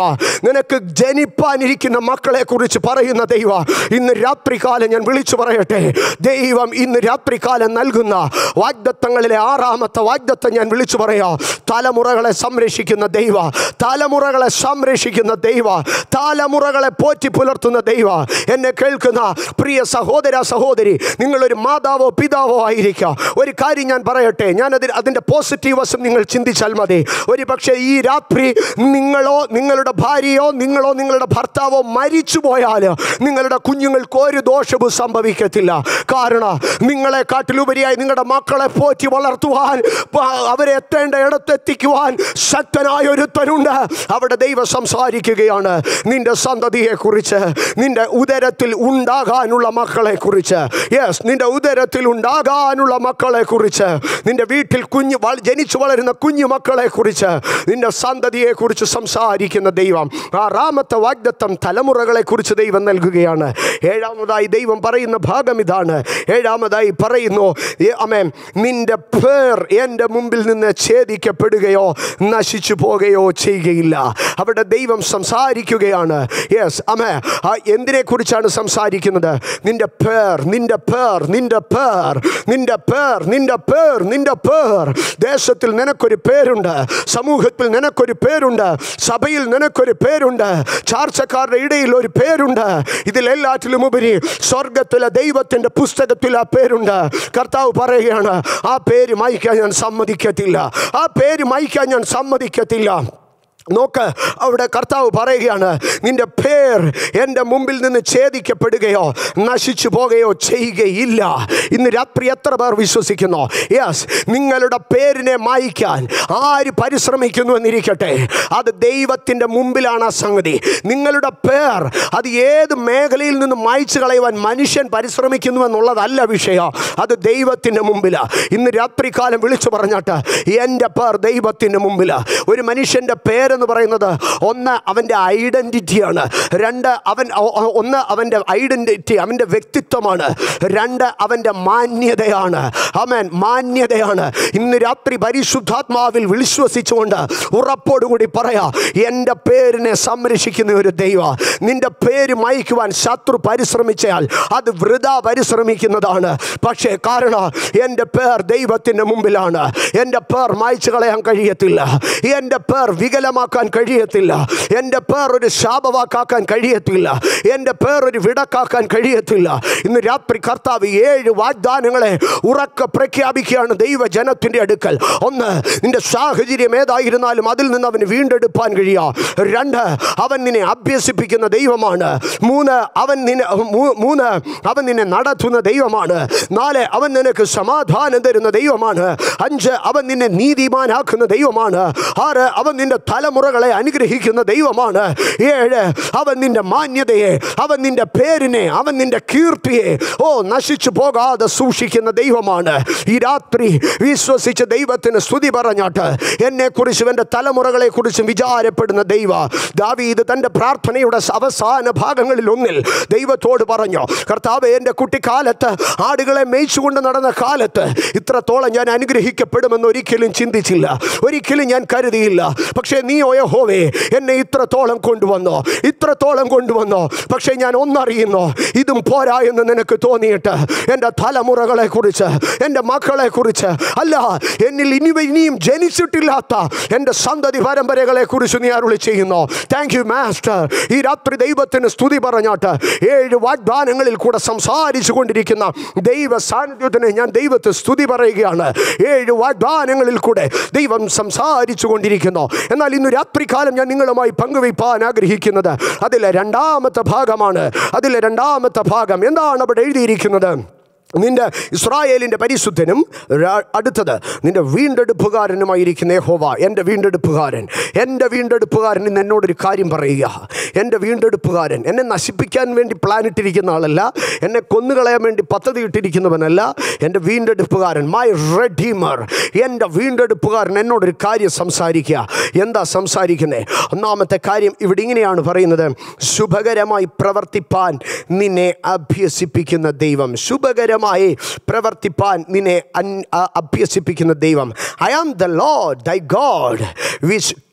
നിനക്ക് ജനിപ്പാനിരിക്കുന്ന മക്കളെ കുറിച്ച് പറയുന്ന ദൈവ ഇന്ന് രാത്രികാലം ഞാൻ വിളിച്ചു പറയട്ടെ ദൈവം ഇന്ന് രാത്രികാലം നൽകുന്ന വാഗ്ദത്തങ്ങളിലെ ആറാമത്തെ വാഗ്ദത്തം ഞാൻ വിളിച്ചു പറയാ തലമുറകളെ സംരക്ഷിക്കുന്ന ദൈവ തലമുറകളെ സംരക്ഷിക്കുന്ന ദൈവ തലമുറകളെ പോറ്റി പുലർത്തുന്ന ദൈവ എന്നെ കേൾക്കുന്ന പ്രിയ സഹോദര സഹോദരി നിങ്ങളൊരു മാതാവോ പിതാവോ ആയിരിക്കാം ഒരു കാര്യം ഞാൻ പറയട്ടെ ഞാൻ അതിൽ അതിൻ്റെ പോസിറ്റീവ് വശം നിങ്ങൾ ചിന്തിച്ചാൽ മതി ഒരു പക്ഷേ ഈ രാത്രി നിങ്ങളോ നിങ്ങളുടെ ഭാര്യയോ നിങ്ങളോ നിങ്ങളുടെ ഭർത്താവോ മരിച്ചു പോയാൽ നിങ്ങളുടെ കുഞ്ഞുങ്ങൾക്ക് ഒരു ദോഷവും സംഭവിക്കത്തില്ല കാരണം നിങ്ങളെ കാട്ടിലുപരിയായി നിങ്ങളുടെ മക്കളെ പോറ്റി വളർത്തുവാൻ പ- അവരെ എത്തേണ്ട ഇടത്തെത്തിക്കുവാൻ ശക്തനായ ഒരുത്തനുണ്ട് അവിടെ ദൈവം സംസാരിക്കുകയാണ് നിന്റെ സന്തതിയെ കുറിച്ച് നിന്റെ ഉദരത്തിൽ ഉണ്ടാകാനുള്ള മക്കളെ കുറിച്ച് യെസ് നിന്റെ ഉദരത്തിൽ ഉണ്ടാകാനുള്ള മക്കളെ കുറിച്ച് നിന്റെ വീട്ടിൽ കുഞ്ഞു വള- ജനിച്ചു വളരുന്ന കുഞ്ഞു മക്കളെ കുറിച്ച് നിന്റെ സന്തതിയെ കുറിച്ച് സംസാരിക്കുന്ന ദൈവം ആറാമത്തെ വാഗ്ദത്തം തലമുറകളെ കുറിച്ച് ദൈവം നൽകുകയാണ് ഏഴാമതായി ദൈവം പറയുന്ന ഭാഗം ഇതാണ് ഏഴാമതായി പറയുന്നു ഏ- അമേൻ നിന്റെ പേർ എൻ്റെ മുമ്പിൽ നിന്ന് ഛേദിക്കപ്പെടുകയോ നശിച്ചു പോകുകയോ ചെയ്യുകയില്ല അവിടെ ദൈവം സംസാരിക്കുകയാണ് യെസ് അമേ ആ എന്തിനെ കുറിച്ചാണ് സംസാരിക്കുന്നത് നിന്റെ പേർ നിന്റെ പേർ നിന്റെ പേർ നിന്റെ പേർ നിന്റെ പേർ നിന്റെ പേർ ദേശത്തിൽ നിനക്കൊരു പേരുണ്ട് സമൂഹത്തിൽ നിനക്കൊരു പേരുണ്ട് സഭയിൽ നിനക്കൊരു പേരുണ്ട് ചാർച്ചക്കാരുടെ ഇടയിൽ ഒരു പേരുണ്ട് ഇതിലെല്ലാറ്റിലും ഉപരി സ്വർഗത്തിലെ ദൈവത്തിൻ്റെ പുസ്തകത്തിൽ ആ പേരുണ്ട് കർത്താവ് പറയുകയാണ് ആ പേര് മായ്ക്കാൻ ഞാൻ സമ്മതിക്കത്തില്ല ആ പേര് മായ്ക്കാൻ ഞാൻ സമ്മതിക്കത്തില്ല നോക്ക് അവിടെ കർത്താവ് പറയുകയാണ് നിന്റെ പേർ എൻ്റെ മുമ്പിൽ നിന്ന് ഛേദിക്കപ്പെടുകയോ നശിച്ചു പോകുകയോ ചെയ്യുകയില്ല ഇന്ന് രാത്രി എത്ര പേർ വിശ്വസിക്കുന്നു യെസ് നിങ്ങളുടെ പേരിനെ മായ്ക്കാൻ ആര് പരിശ്രമിക്കുന്നു എന്നിരിക്കട്ടെ അത് ദൈവത്തിൻ്റെ മുമ്പിലാണ് ആ സംഗതി നിങ്ങളുടെ പേർ അത് ഏത് മേഖലയിൽ നിന്ന് മായ്ച്ചു കളയുവാൻ മനുഷ്യൻ പരിശ്രമിക്കുന്നു എന്നുള്ളതല്ല വിഷയം അത് ദൈവത്തിൻ്റെ മുമ്പിലാണ് ഇന്ന് രാത്രികാലം വിളിച്ചു പറഞ്ഞാട്ട് എൻ്റെ പേർ ദൈവത്തിൻ്റെ മുമ്പിലാണ് ഒരു മനുഷ്യൻ്റെ പേരെന്ന് പറയുന്നത് ഒന്ന് അവൻ്റെ ഐഡൻറ്റിറ്റിയാണ് രണ്ട് അവൻ ഒ- ഒ- ഒന്ന് അവൻ്റെ ഐഡൻറ്റിറ്റി അവൻ്റെ വ്യക്തിത്വമാണ് രണ്ട് അവൻ്റെ മാന്യതയാണ് അവൻ മാന്യതയാണ് ഇന്ന് രാത്രി പരിശുദ്ധാത്മാവിൽ വിശ്വസിച്ചുകൊണ്ട് ഉറപ്പോടുകൂടി പറയാ എൻ്റെ പേരിനെ സംരക്ഷിക്കുന്ന ഒരു ദൈവ നിന്റെ പേര് മയക്കുവാൻ ശത്രു പരിശ്രമിച്ചാൽ അത് വൃത പരിശ്രമിക്കുന്നതാണ് പക്ഷേ കാരണം എൻ്റെ പേർ ദൈവത്തിൻ്റെ മുമ്പിലാണ് എൻ്റെ പേർ മായ്ച്ചു കളയാൻ കഴിയത്തില്ല എൻ്റെ പേർ വികലമാക്കാൻ കഴിയത്തില്ല എൻ്റെ പേർ ഒരു ശാപവാക്കാക്കാൻ കഴിയത്തില്ല എൻ്റെ പേർ ഒരു വിടക്കാക്കാൻ കഴിയത്തില്ല ഇന്ന് രാത്രി കർത്താവ് ഏഴ് വാഗ്ദാനങ്ങളെ ഉറക്കെ പ്രഖ്യാപിക്കുകയാണ് ദൈവജനത്തിൻ്റെ അടുക്കൽ ഒന്ന് നിന്റെ സാഹചര്യം ഏതായിരുന്നാലും അതിൽ നിന്ന് അവന് വീണ്ടെടുപ്പാൻ കഴിയാ രണ്ട് അവൻ നിന്നെ അഭ്യസിപ്പിക്കുന്ന ദൈവമാണ് മൂന്ന് അവൻ നിന്നെ മൂ- മൂന്ന് അവൻ നിന്നെ നടത്തുന്ന ദൈവമാണ് നാല് അവൻ നിനക്ക് സമാധാനം തരുന്ന ദൈവമാണ് അഞ്ച് അവൻ നിന്നെ നീതിമാനാക്കുന്ന ദൈവമാണ് ആറ് അവൻ നിന്റെ തലമുറകളെ അനുഗ്രഹിക്കുന്ന ദൈവമാണ് ഏഴ് അവൻ നിന്റെ മാന്യതയെ അവൻ നിന്റെ പേരിനെ അവൻ നിന്റെ കീർത്തിയെ ഓ നശിച്ചു പോകാതെ സൂക്ഷിക്കുന്ന ദൈവമാണ് ഈ രാത്രി വിശ്വസിച്ച് ദൈവത്തിന് സ്തുതി പറഞ്ഞാട്ട് എന്നെക്കുറിച്ചും എൻ്റെ തലമുറകളെ കുറിച്ചും വിചാരപ്പെടുന്ന ദൈവ ദാവീദ് തൻ്റെ പ്രാർത്ഥനയുടെ അവസാന ഭാഗങ്ങളിൽ ഒന്നിൽ ദൈവത്തോട് പറഞ്ഞു കർത്താവ് എൻ്റെ കുട്ടിക്കാലത്ത് ആടുകളെ മേയിച്ചുകൊണ്ട് നടന്ന കാലത്ത് ഇത്രത്തോളം ഞാൻ അനുഗ്രഹിക്കപ്പെടുമെന്ന് ഒരിക്കലും ചിന്തിച്ചില്ല ഒരിക്കലും ഞാൻ കരുതിയില്ല പക്ഷേ നീ ഓയഹോവേ എന്നെ ഇത്രത്തോളം കൊണ്ടുവന്നോ ഇത്രത്തോളം കൊണ്ടുവന്നോ പക്ഷേ ഞാൻ ഒന്നറിയുന്നു ഇതും പോരാ എന്ന് നിനക്ക് തോന്നിയിട്ട് എൻ്റെ തലമുറകളെ കുറിച്ച് എൻ്റെ മക്കളെ കുറിച്ച് അല്ല എന്നിൽ ഇനി ഇനിയും ജനിച്ചിട്ടില്ലാത്ത എൻ്റെ സന്തതി പരമ്പരകളെ കുറിച്ച് നീ അരുളി ചെയ്യുന്നു താങ്ക് യു മാസ്റ്റർ ഈ രാത്രി ദൈവത്തിന് സ്തുതി പറഞ്ഞാട്ട് ഏഴ് വാഗ്ദാനങ്ങളിൽ കൂടെ സംസാരിച്ചു കൊണ്ടിരിക്കുന്ന ദൈവ സാന്നിധ്യത്തിന് ഞാൻ ദൈവത്തെ സ്തുതി പറയുകയാണ് ഏഴ് വാഗ്ദാനങ്ങളിൽ കൂടെ ദൈവം സംസാരിച്ചു കൊണ്ടിരിക്കുന്നു എന്നാൽ ഇന്ന് രാത്രികാലം ഞാൻ നിങ്ങളുമായി പങ്കുവയ്പ്പാൻ ആഗ്രഹിക്കുന്നത് അതിലെ രണ്ടാമത്തെ ഭാഗമാണ് അതിലെ രണ്ടാമത്തെ ഭാഗം എന്താണ് അവിടെ എഴുതിയിരിക്കുന്നത് നിന്റെ ഇസ്രായേലിൻ്റെ പരിശുദ്ധനും ര- അടുത്തത് നിന്റെ വീണ്ടെടുപ്പുകാരനുമായിരിക്കുന്ന യഹോവ എൻ്റെ വീണ്ടെടുപ്പുകാരൻ എൻ്റെ വീണ്ടെടുപ്പുകാരൻ ഇന്ന് എന്നോടൊരു കാര്യം പറയുക എൻ്റെ വീണ്ടെടുപ്പുകാരൻ എന്നെ നശിപ്പിക്കാൻ വേണ്ടി പ്ലാൻ ഇട്ടിരിക്കുന്ന ആളല്ല എന്നെ കൊന്നുകളയാൻ വേണ്ടി പദ്ധതി ഇട്ടിരിക്കുന്നവനല്ല എൻ്റെ വീണ്ടെടുപ്പുകാരൻ മൈ റെഡീമർ എൻ്റെ വീണ്ടെടുപ്പുകാരൻ എന്നോടൊരു കാര്യം സംസാരിക്കുക എന്താ സംസാരിക്കുന്നത് ഒന്നാമത്തെ കാര്യം ഇവിടെ ഇങ്ങനെയാണ് പറയുന്നത് ശുഭകരമായി പ്രവർത്തിപ്പാൻ നിന്നെ അഭ്യസിപ്പിക്കുന്ന ദൈവം ശുഭകരമായി പ്രവർത്തിപ്പാൻ നിന്നെ അൻ- അ- അഭ്യസിപ്പിക്കുന്ന ദൈവം I am the Lord thy God which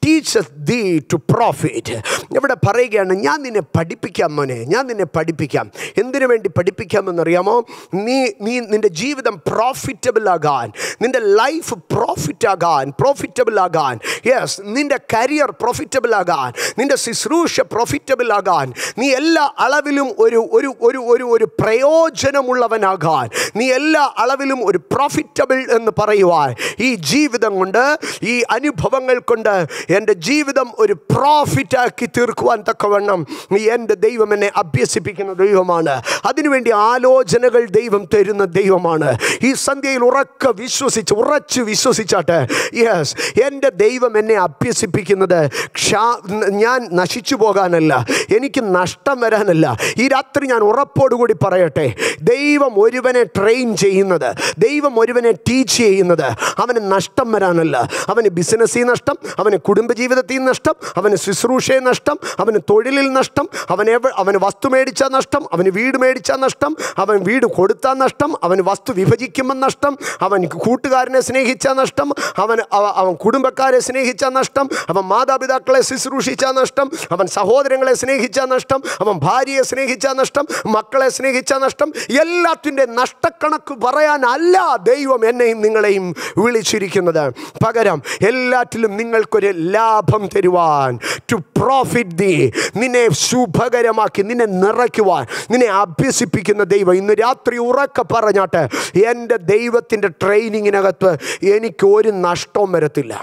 teaches thee to profit ഇവിടെ പറയുകയാണ് ഞാൻ നിന്നെ പഠിപ്പിക്കാം മോനെ ഞാൻ നിന്നെ പഠിപ്പിക്കാം എന്തിനു വേണ്ടി പഠിപ്പിക്കാമെന്നറിയാമോ നീ നീ നിൻ്റെ ജീവിതം പ്രോഫിറ്റബിൾ ആകാൻ നിൻ്റെ ലൈഫ് പ്രോഫിറ്റ് ആകാൻ പ്രോഫിറ്റബിൾ ആകാൻ യെസ് നിൻ്റെ കരിയർ പ്രോഫിറ്റബിൾ ആകാൻ നിൻ്റെ ശുശ്രൂഷ പ്രോഫിറ്റബിൾ ആകാൻ നീ എല്ലാ അളവിലും ഒരു ഒരു ഒരു ഒരു ഒരു പ്രയോജനമുള്ളവനാകാൻ നീ എല്ലാ അളവിലും ഒരു പ്രോഫിറ്റബിൾ എന്ന് പറയുവാൻ ഈ ജീവിതം കൊണ്ട് ഈ അനുഭവങ്ങൾ കൊണ്ട് എൻ്റെ ജീവിതം ഒരു പ്രോഫിറ്റാക്കി തീർക്കുവാൻ തക്കവണ്ണം എൻ്റെ ദൈവം എന്നെ അഭ്യസിപ്പിക്കുന്ന ദൈവമാണ് അതിനുവേണ്ടി ആലോചനകൾ ദൈവം തരുന്ന ദൈവമാണ് ഈ സന്ധ്യയിൽ ഉറക്ക വിശ്വസിച്ച് ഉറച്ച് വിശ്വസിച്ചാട്ടെ യെസ് എൻ്റെ ദൈവം എന്നെ അഭ്യസിപ്പിക്കുന്നത് ക്ഷാ ഞാൻ നശിച്ചു പോകാനല്ല എനിക്ക് നഷ്ടം വരാനല്ല ഈ രാത്രി ഞാൻ ഉറപ്പോടുകൂടി പറയട്ടെ ദൈവം ഒരുവനെ ട്രെയിൻ ചെയ്യുന്നത് ദൈവം ഒരുവനെ ടീച്ച് ചെയ്യുന്നത് അവന് നഷ്ടം വരാനല്ല അവന് ബിസിനസ്സിൽ നഷ്ടം അവന് കുടുംബജീവിതത്തിൽ നഷ്ടം അവന് ശുശ്രൂഷയിൽ നഷ്ടം അവന് തൊഴിലിൽ നഷ്ടം അവൻ എവ അവന് വസ്തു മേടിച്ചാൽ നഷ്ടം അവന് വീട് മേടിച്ചാൽ നഷ്ടം അവൻ വീട് കൊടുത്താൽ നഷ്ടം അവന് വസ്തു വിഭജിക്കുമ്പോൾ നഷ്ടം അവൻ കൂട്ടുകാരനെ സ്നേഹിച്ചാൽ നഷ്ടം അവൻ അവ- അവൻ കുടുംബക്കാരെ സ്നേഹിച്ചാൽ നഷ്ടം അവൻ മാതാപിതാക്കളെ ശുശ്രൂഷിച്ചാൽ നഷ്ടം അവൻ സഹോദരങ്ങളെ സ്നേഹിച്ചാൽ നഷ്ടം അവൻ ഭാര്യയെ സ്നേഹിച്ചാൽ നഷ്ടം മക്കളെ സ്നേഹിച്ചാൽ നഷ്ടം എല്ലാത്തിൻ്റെ നഷ്ടക്കണക്ക് പറയാനല്ല ദൈവം എന്നെയും നിങ്ങളെയും വിളിച്ചിരിക്കുന്നത് പകരം എല്ലാറ്റിലും നിങ്ങൾക്കൊരു ലാഭം തരുവാൻ ടു പ്രോഫിറ്റ് ദി നിന്നെ ശുഭകരമാക്കി നിന്നെ നിറയ്ക്കുവാൻ നിന്നെ അഭ്യസിപ്പിക്കുന്ന ദൈവം ഇന്ന് രാത്രി ഉറക്കെ പറഞ്ഞാട്ട് എൻ്റെ ദൈവത്തിൻ്റെ ട്രെയിനിങ്ങിനകത്ത് എനിക്ക് ഒരു നഷ്ടവും വരത്തില്ല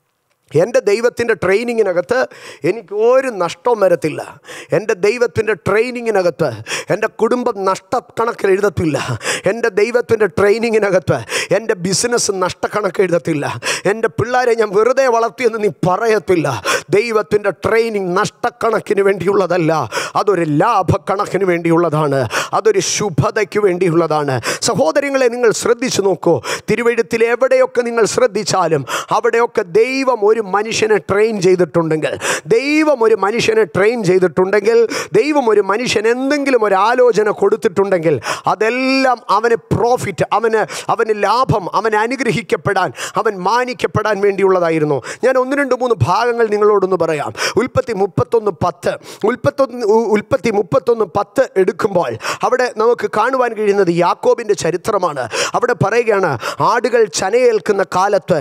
എൻ്റെ ദൈവത്തിൻ്റെ ട്രെയിനിങ്ങിനകത്ത് എനിക്ക് ഒരു നഷ്ടവും വരത്തില്ല എൻ്റെ ദൈവത്തിൻ്റെ ട്രെയിനിങ്ങിനകത്ത് എൻ്റെ കുടുംബം നഷ്ടക്കണക്കിൽ എഴുതത്തില്ല എൻ്റെ ദൈവത്തിൻ്റെ ട്രെയിനിങ്ങിനകത്ത് എൻ്റെ ബിസിനസ് നഷ്ടക്കണക്ക് എഴുതത്തില്ല എൻ്റെ പിള്ളേരെ ഞാൻ വെറുതെ വളർത്തിയെന്ന് നീ പറയത്തില്ല ദൈവത്തിൻ്റെ ട്രെയിനിങ് നഷ്ടക്കണക്കിന് വേണ്ടിയുള്ളതല്ല അതൊരു ലാഭക്കണക്കിന് വേണ്ടിയുള്ളതാണ് അതൊരു ശുഭതയ്ക്ക് വേണ്ടിയുള്ളതാണ് സഹോദരങ്ങളെ നിങ്ങൾ ശ്രദ്ധിച്ചു നോക്കൂ തിരുവഴുത്തിൽ എവിടെയൊക്കെ നിങ്ങൾ ശ്രദ്ധിച്ചാലും അവിടെയൊക്കെ ദൈവം ഒരു മനുഷ്യനെ ട്രെയിൻ ചെയ്തിട്ടുണ്ടെങ്കിൽ ദൈവം ഒരു മനുഷ്യനെ ട്രെയിൻ ചെയ്തിട്ടുണ്ടെങ്കിൽ ദൈവം ഒരു മനുഷ്യൻ എന്തെങ്കിലും ഒരു ആലോചന കൊടുത്തിട്ടുണ്ടെങ്കിൽ അതെല്ലാം അവന് പ്രോഫിറ്റ് അവന് അവന് ലാഭം അവന് അനുഗ്രഹിക്കപ്പെടാൻ അവൻ മാനിക്കപ്പെടാൻ വേണ്ടിയുള്ളതായിരുന്നു ഞാൻ ഒന്ന് രണ്ട് മൂന്ന് ഭാഗങ്ങൾ നിങ്ങളോടൊന്ന് പറയാം ഉൽപ്പത്തി മുപ്പത്തൊന്ന് പത്ത് ഉൽപ്പത്തൊന്ന് ഉ- ഉൽപ്പത്തി മുപ്പത്തൊന്ന് പത്ത് എടുക്കുമ്പോൾ അവിടെ നമുക്ക് കാണുവാൻ കഴിയുന്നത് യാക്കോബിൻ്റെ ചരിത്രമാണ് അവിടെ പറയുകയാണ് ആടുകൾ ചനയേൽക്കുന്ന കാലത്ത്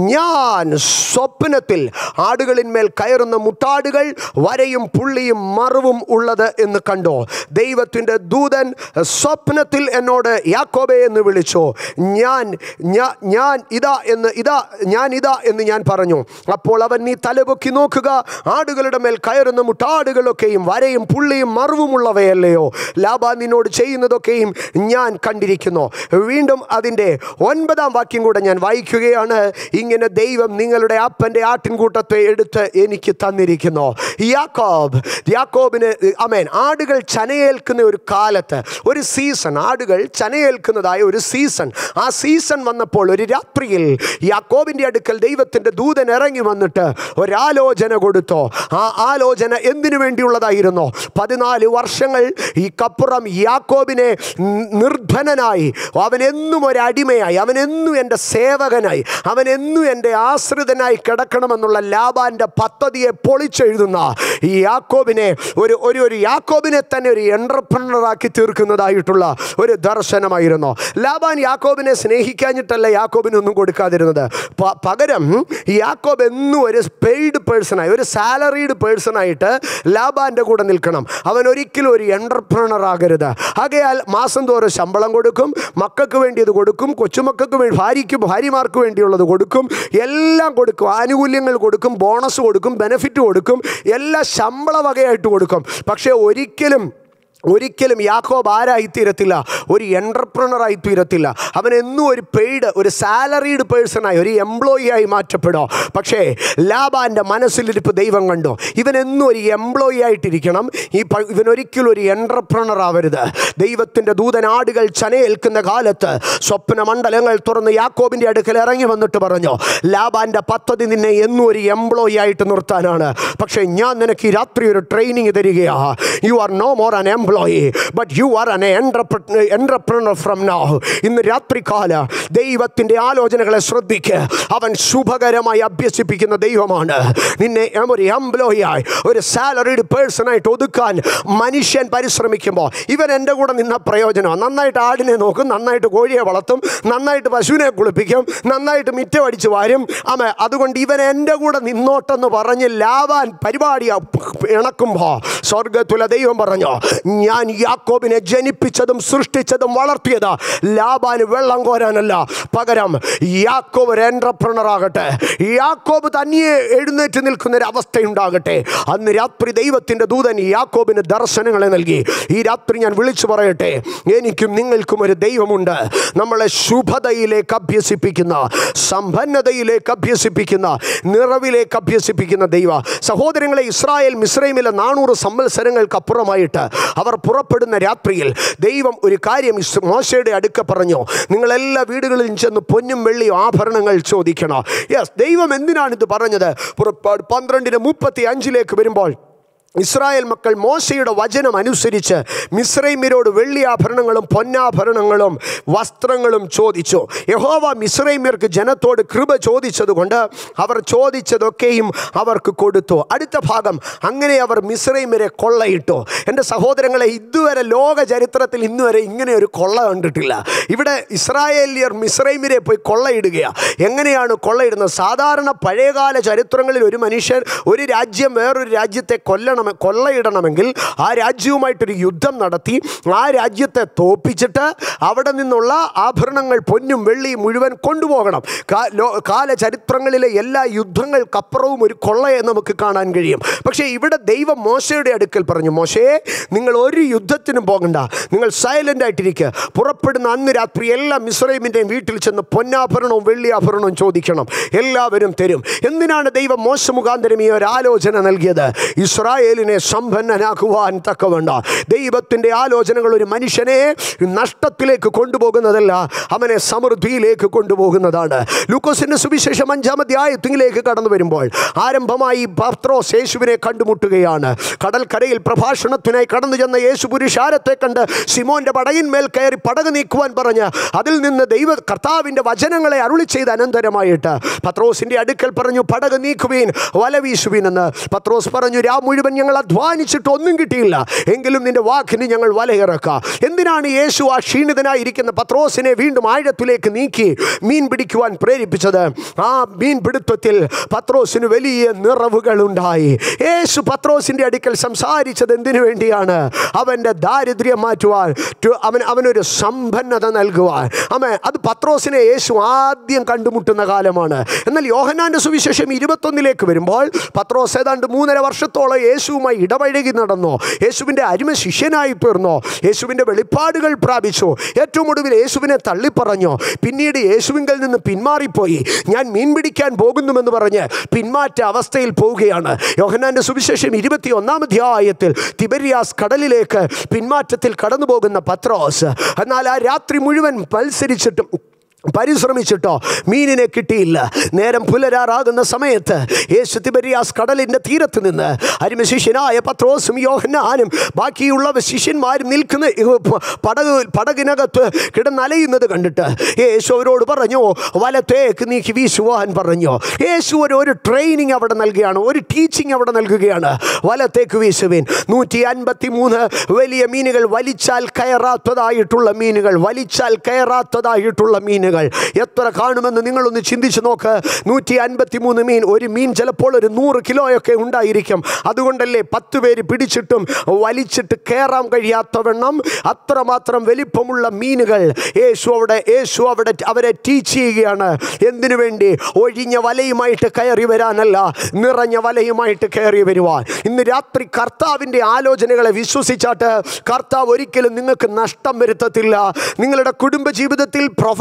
ഞാൻ സ്വപ്നത്തിൽ ആടുകളിന്മേൽ കയറുന്ന മുട്ടാടുകൾ വരയും പുള്ളിയും മറുവും ഉള്ളത് എന്ന് കണ്ടോ ദൈവത്തിൻ്റെ ദൂതൻ സ്വപ്നത്തിൽ എന്നോട് യാക്കോബെ എന്ന് വിളിച്ചു ഞാൻ ഞാ- ഞാൻ ഇതാ എന്ന് ഇതാ ഞാൻ ഇതാ എന്ന് ഞാൻ പറഞ്ഞു അപ്പോൾ അവൻ നീ തലപൊക്കി നോക്കുക ആടുകളുടെ മേൽ കയറുന്ന മുട്ടാടുകളൊക്കെയും വരയും പുള്ളിയും മറുവുമുള്ളവയല്ലയോ ലാബാ നിന്നോട് ചെയ്യുന്നതൊക്കെയും ഞാൻ കണ്ടിരിക്കുന്നു വീണ്ടും അതിൻ്റെ ഒൻപതാം വാക്യം കൂടെ ഞാൻ വായിക്കുകയാണ് ഇങ്ങനെ ദൈവം നിങ്ങളുടെ അപ്പൻ്റെ ആട്ടിൻകൂട്ടത്തെ എടുത്ത് എനിക്ക് തന്നിരിക്കുന്നു യാക്കോബ് യാക്കോബിന് അമേൻ ആടുകൾ ചനയേൽക്കുന്ന ഒരു കാലത്ത് ഒരു സീസൺ ആടുകൾ ചനയേൽക്കുന്നതായ ഒരു സീസൺ ആ സീസൺ വന്നപ്പോൾ ഒരു രാത്രിയിൽ യാക്കോബിൻ്റെ അടുക്കൽ ദൈവത്തിൻ്റെ ദൂതൻ ഇറങ്ങി വന്നിട്ട് ഒരാലോചന കൊടുത്തു ആ ആലോചന എന്തിനു വേണ്ടിയുള്ളതായിരുന്നു പതിനാല് വർഷങ്ങൾ ഈ കപ്പുറം യാക്കോബിനെ നി- നിർധനനായി അവൻ എന്നും ഒരു അടിമയായി അവൻ എന്നും എൻ്റെ സേവകനായി അവൻ എന്നും എൻ്റെ ആശ്രിതനായി കിടക്കണമെന്നുള്ള ലാബാൻ്റെ പദ്ധതിയെ പൊളിച്ചെഴുതുന്ന ഈ യാക്കോബിനെ ഒരു ഒരു ഒരു യാക്കോബിനെ തന്നെ ഒരു എൻ്റർപ്രണറാക്കി തീർക്കുന്നതായിട്ടുള്ള ഒരു ദർശനമായിരുന്നു ലാബാൻ യാക്കോബിനെ സ്നേഹിക്കാഞ്ഞിട്ടല്ല യാക്കോബിനൊന്നും കൊടുക്കാതിരുന്നത് പ- പകരം യാക്കോബ് എന്നും ഒരു പെയ്ഡ് പേഴ്സണായി ഒരു സാലറീഡ് പേഴ്സണായിട്ട് ലാബാൻ്റെ കൂടെ നിൽക്കണം അവൻ ഒരിക്കലും ഒരു എൻ്റർപ്രണർ ആകരുത് ആകയാൽ മാസം തോറും ശമ്പളം കൊടുക്കും മക്കൾക്ക് വേണ്ടിയത് കൊടുക്കും കൊച്ചുമക്കൾക്ക് വേണ്ടി ഭാര്യയ്ക്ക് ഭാര്യമാർക്ക് വേണ്ടിയുള്ളത് കൊടുക്കും എല്ലാം കൊടുക്കും ആനുകൂല്യങ്ങൾ കൊടുക്കും ബോണസ് കൊടുക്കും ബെനിഫിറ്റ് കൊടുക്കും എല്ലാം ശമ്പള വകയായിട്ട് കൊടുക്കും പക്ഷേ ഒരിക്കലും ഒരിക്കലും യാക്കോബ് ആരായി തീരത്തില്ല ഒരു എൻ്റർപ്രണറായി തീരത്തില്ല അവൻ എന്നും ഒരു പെയ്ഡ് ഒരു സാലറീഡ് പേഴ്സണായി ഒരു എംപ്ലോയി ആയി മാറ്റപ്പെടും പക്ഷേ ലാബാൻ്റെ മനസ്സിലിരിപ്പ് ദൈവം കണ്ടു ഇവൻ എന്നും ഒരു എംപ്ലോയി ആയിട്ടിരിക്കണം ഈ പ- ഇവൻ ഒരിക്കലും ഒരു എൻ്റർപ്രണർ ആവരുത് ദൈവത്തിൻ്റെ ദൂതനാടുകൾ ചനയേൽക്കുന്ന കാലത്ത് സ്വപ്ന മണ്ഡലങ്ങൾ തുറന്ന് യാക്കോബിൻ്റെ അടുക്കൽ ഇറങ്ങി വന്നിട്ട് പറഞ്ഞു ലാബാൻ്റെ പദ്ധതി നിന്നെ എന്നും ഒരു എംപ്ലോയി ആയിട്ട് നിർത്താനാണ് പക്ഷേ ഞാൻ നിനക്ക് ഈ രാത്രി ഒരു ട്രെയിനിങ് തരികയാ you are no more an employee employee but you are an entrepreneur from now ഇന്ന് രാത്രികാല ദൈവത്തിൻ്റെ ആലോചനകളെ ശ്രദ്ധിക്ക് അവൻ ശുഭകരമായി അഭ്യസിപ്പിക്കുന്ന ദൈവമാണ് നിന്നെ ഒരു എംപ്ലോയിയായി ഒരു സാലറീഡ് പേഴ്സണായിട്ട് ഒതുക്കാൻ മനുഷ്യൻ പരിശ്രമിക്കുമ്പോൾ ഇവൻ എൻ്റെ കൂടെ നിന്ന പ്രയോജനം നന്നായിട്ട് ആടിനെ നോക്കും നന്നായിട്ട് കോഴിയെ വളർത്തും നന്നായിട്ട് പശുവിനെ കുളിപ്പിക്കും നന്നായിട്ട് മിറ്റമടിച്ച് വാരും അമ്മ അതുകൊണ്ട് ഇവൻ എൻ്റെ കൂടെ നിന്നോട്ടെന്ന് പറഞ്ഞ് ലാവാൻ പരിപാടി ഇണക്കുമ്പോൾ സ്വർഗത്തുല ദൈവം പറഞ്ഞു ഞാൻ യാക്കോബിനെ ജനിപ്പിച്ചതും സൃഷ്ടിച്ചതും വളർത്തിയത് ലാബാന് വെള്ളം കോരാനല്ല പകരം യാക്കോബ് ഒരു എൻ്റർപ്രണർ ആകട്ടെ യാക്കോബ് തനിയെ എഴുന്നേറ്റ് നിൽക്കുന്ന ഒരു അവസ്ഥയുണ്ടാകട്ടെ അന്ന് രാത്രി ദൈവത്തിൻ്റെ ദൂതൻ യാക്കോബിന് ദർശനങ്ങളെ നൽകി ഈ രാത്രി ഞാൻ വിളിച്ചു പറയട്ടെ എനിക്കും നിങ്ങൾക്കും ഒരു ദൈവമുണ്ട് നമ്മളെ ശുഭതയിലേക്ക് അഭ്യസിപ്പിക്കുന്ന സമ്പന്നതയിലേക്ക് അഭ്യസിപ്പിക്കുന്ന നിറവിലേക്ക് അഭ്യസിപ്പിക്കുന്ന ദൈവ സഹോദരങ്ങളെ ഇസ്രായേൽ മിശ്രൈമിലെ നാനൂറ് സംവത്സരങ്ങൾക്ക് അപ്പുറമായിട്ട് അവർ പുറപ്പെടുന്ന രാത്രിയിൽ ദൈവം ഒരു കാര്യം ഇസ് മോശയുടെ അടുക്ക പറഞ്ഞു നിങ്ങളെല്ലാ വീടുകളിലും ചെന്ന് പൊന്നും വെള്ളിയും ആഭരണങ്ങൾ ചോദിക്കണം യെസ് ദൈവം എന്തിനാണ് ഇത് പറഞ്ഞത് പുറപ്പാട് പന്ത്രണ്ടിന് മുപ്പത്തി അഞ്ചിലേക്ക് വരുമ്പോൾ ഇസ്രായേൽ മക്കൾ മോശയുടെ വചനം അനുസരിച്ച് മിശ്രൈമ്യരോട് വെള്ളിയാഭരണങ്ങളും പൊന്നാഭരണങ്ങളും വസ്ത്രങ്ങളും ചോദിച്ചു യഹോവ മിശ്രൈമ്യർക്ക് ജനത്തോട് കൃപ ചോദിച്ചതുകൊണ്ട് അവർ ചോദിച്ചതൊക്കെയും അവർക്ക് കൊടുത്തു അടുത്ത ഭാഗം അങ്ങനെ അവർ മിശ്രൈമ്യരെ കൊള്ളയിട്ടു എൻ്റെ സഹോദരങ്ങളെ ഇതുവരെ ലോക ചരിത്രത്തിൽ ഇന്നുവരെ ഇങ്ങനെ ഒരു കൊള്ള കണ്ടിട്ടില്ല ഇവിടെ ഇസ്രായേലിയർ മിശ്രൈമ്യരെ പോയി കൊള്ളയിടുകയാണ് എങ്ങനെയാണ് കൊള്ളയിടുന്നത് സാധാരണ പഴയകാല ചരിത്രങ്ങളിൽ ഒരു മനുഷ്യൻ ഒരു രാജ്യം വേറൊരു രാജ്യത്തെ കൊല്ലണം കൊള്ളയിടണമെങ്കിൽ ആ രാജ്യവുമായിട്ടൊരു യുദ്ധം നടത്തി ആ രാജ്യത്തെ തോപ്പിച്ചിട്ട് അവിടെ നിന്നുള്ള ആഭരണങ്ങൾ പൊന്നും വെള്ളിയും മുഴുവൻ കൊണ്ടുപോകണം കാ- ലോ- കാലചരിത്രങ്ങളിലെ എല്ലാ യുദ്ധങ്ങൾക്കപ്പുറവും ഒരു കൊള്ളയെ നമുക്ക് കാണാൻ കഴിയും പക്ഷേ ഇവിടെ ദൈവം മോശയുടെ അടുക്കൽ പറഞ്ഞു മോശയെ നിങ്ങൾ ഒരു യുദ്ധത്തിനും പോകണ്ട നിങ്ങൾ സൈലൻ്റ് ആയിട്ടിരിക്കുക പുറപ്പെടുന്ന അന്ന് രാത്രി എല്ലാ മിസ്രൈമിൻ്റെയും വീട്ടിൽ ചെന്ന് പൊന്നാഭരണവും വെള്ളിയാഭരണവും ചോദിക്കണം എല്ലാവരും തരും എന്തിനാണ് ദൈവം മോശ മുഖാന്തരം ഈ ഒരു ആലോചന നൽകിയത് ഇസ്രായേലിനെ സമ്പന്നനാക്കുവാൻ തക്കവണ്ട ദൈവത്തിൻ്റെ ആലോചനകൾ ഒരു മനുഷ്യനെ നഷ്ടത്തിലേക്ക് കൊണ്ടുപോകുന്നതല്ല അവനെ സമൃദ്ധിയിലേക്ക് കൊണ്ടുപോകുന്നതാണ് ലൂക്കോസിൻ്റെ സുവിശേഷം അഞ്ചാം അധ്യായത്തിലേക്ക് കടന്നു വരുമ്പോൾ ആരംഭമായി പത്രോസ് യേശുവിനെ കണ്ടുമുട്ടുകയാണ് കടൽക്കരയിൽ പ്രഭാഷണത്തിനായി കടന്നു ചെന്ന യേശു പുരുഷാരത്തെ കണ്ട് സിമോന്റെ പടയിന്മേൽ കയറി പടക് നീക്കുവാൻ പറഞ്ഞ് അതിൽ നിന്ന് ദൈവ കർത്താവിൻ്റെ വചനങ്ങളെ അരുളി ചെയ്ത അനന്തരമായിട്ട് പത്രോസിൻ്റെ അടുക്കൽ പറഞ്ഞു പടക് നീക്കുവീൻ വല വീശുവീൻ എന്ന് പത്രോസ് പറഞ്ഞു രാ മുഴുവൻ ഞങ്ങൾ അധ്വാനിച്ചിട്ട് ഒന്നും കിട്ടിയില്ല എങ്കിലും നിന്റെ വാക്കിന് ഞങ്ങൾ വലയിറക്കാം എന്തിനാണ് യേശു ആ ക്ഷീണിതനായിരിക്കുന്ന പത്രോസിനെ വീണ്ടും ആഴത്തിലേക്ക് നീക്കി മീൻ പിടിക്കുവാൻ പ്രേരിപ്പിച്ചത് ആ മീൻ പിടുത്തത്തിൽ പത്രോസിന് വലിയ നിറവുകൾ ഉണ്ടായി യേശു പത്രോസിൻ്റെ അടുക്കൽ സംസാരിച്ചത് എന്തിനു വേണ്ടിയാണ് അവൻ്റെ ദാരിദ്ര്യം മാറ്റുവാൻ ടു- അവൻ അവനൊരു സമ്പന്നത നൽകുവാൻ അമ്മ അത് പത്രോസിനെ യേശു ആദ്യം കണ്ടുമുട്ടുന്ന കാലമാണ് എന്നാൽ യോഹനാന്റെ സുവിശേഷം ഇരുപത്തൊന്നിലേക്ക് വരുമ്പോൾ പത്രോസ് ഏതാണ്ട് മൂന്നര വർഷത്തോളം യേശുവുമായി ഇടപഴകി നടന്നു യേശുവിൻ്റെ അരുമ ശിഷ്യനായി തീർന്നു യേശുവിൻ്റെ വെളിപ്പാടുകൾ പ്രാപിച്ചു ഏറ്റവും ഒടുവിൽ യേശുവിനെ തള്ളിപ്പറഞ്ഞു പിന്നീട് യേശുവിങ്കിൽ നിന്ന് പിന്മാറിപ്പോയി ഞാൻ മീൻ പിടിക്കാൻ പോകുന്നുവെന്ന് പറഞ്ഞ് പിന്മാറ്റ അവസ്ഥയിൽ പോവുകയാണ് യോഹനാന്റെ സുവിശേഷം ഇരുപത്തി ഒന്നാം അധ്യായത്തിൽ തിബരിയാസ് കടലിലേക്ക് പിന്മാറ്റത്തിൽ കടന്നു പോകുന്ന പത്രോസ് എന്നാൽ ആ രാത്രി മുഴുവൻ മത്സരിച്ചിട്ടും പരിശ്രമിച്ചിട്ടോ മീനിനെ കിട്ടിയില്ല നേരം പുലരാറാകുന്ന സമയത്ത് യേശു തിബരിയാസ് കടലിൻ്റെ തീരത്ത് നിന്ന് അരിമശിഷ്യനായ പത്രോസും യോഹന്നാനും ബാക്കിയുള്ള ശിഷ്യന്മാരും നിൽക്കുന്ന ഈ പ- പടക് പടകിനകത്ത് കിടന്നലയുന്നത് കണ്ടിട്ട് യേശു അവരോട് പറഞ്ഞു വലത്തേക്ക് നീക്കി വീശുവാൻ പറഞ്ഞു യേശു ഒരു ഒരു ട്രെയിനിങ് അവിടെ നൽകുകയാണ് ഒരു ടീച്ചിങ് അവിടെ നൽകുകയാണ് വലത്തേക്ക് വീശുവിൻ നൂറ്റി അൻപത്തി മൂന്ന് വലിയ മീനുകൾ വലിച്ചാൽ കയറാത്തതായിട്ടുള്ള മീനുകൾ വലിച്ചാൽ കയറാത്തതായിട്ടുള്ള മീനുകൾ എത്ര കാണുമെന്ന് നിങ്ങളൊന്ന് ചിന്തിച്ച് നോക്ക് നൂറ്റി അൻപത്തി മൂന്ന് മീൻ ഒരു മീൻ ചിലപ്പോൾ ഒരു നൂറ് കിലോയൊക്കെ ഉണ്ടായിരിക്കും അതുകൊണ്ടല്ലേ പത്ത് പേര് പിടിച്ചിട്ടും വലിച്ചിട്ട് കയറാൻ കഴിയാത്തവണ്ണം അത്രമാത്രം വലിപ്പമുള്ള മീനുകൾ യേശു അവിടെ യേശു അവിടെ അവരെ ടീച്ച് ചെയ്യുകയാണ് എന്തിനു വേണ്ടി ഒഴിഞ്ഞ വലയുമായിട്ട് കയറി വരാനല്ല നിറഞ്ഞ വലയുമായിട്ട് കയറി വരുവാൻ ഇന്ന് രാത്രി കർത്താവിൻ്റെ ആലോചനകളെ വിശ്വസിച്ചാട്ട് കർത്താവ് ഒരിക്കലും നിങ്ങൾക്ക് നഷ്ടം വരുത്തത്തില്ല നിങ്ങളുടെ കുടുംബ ജീവിതത്തിൽ പ്രൊഫഷനിൽ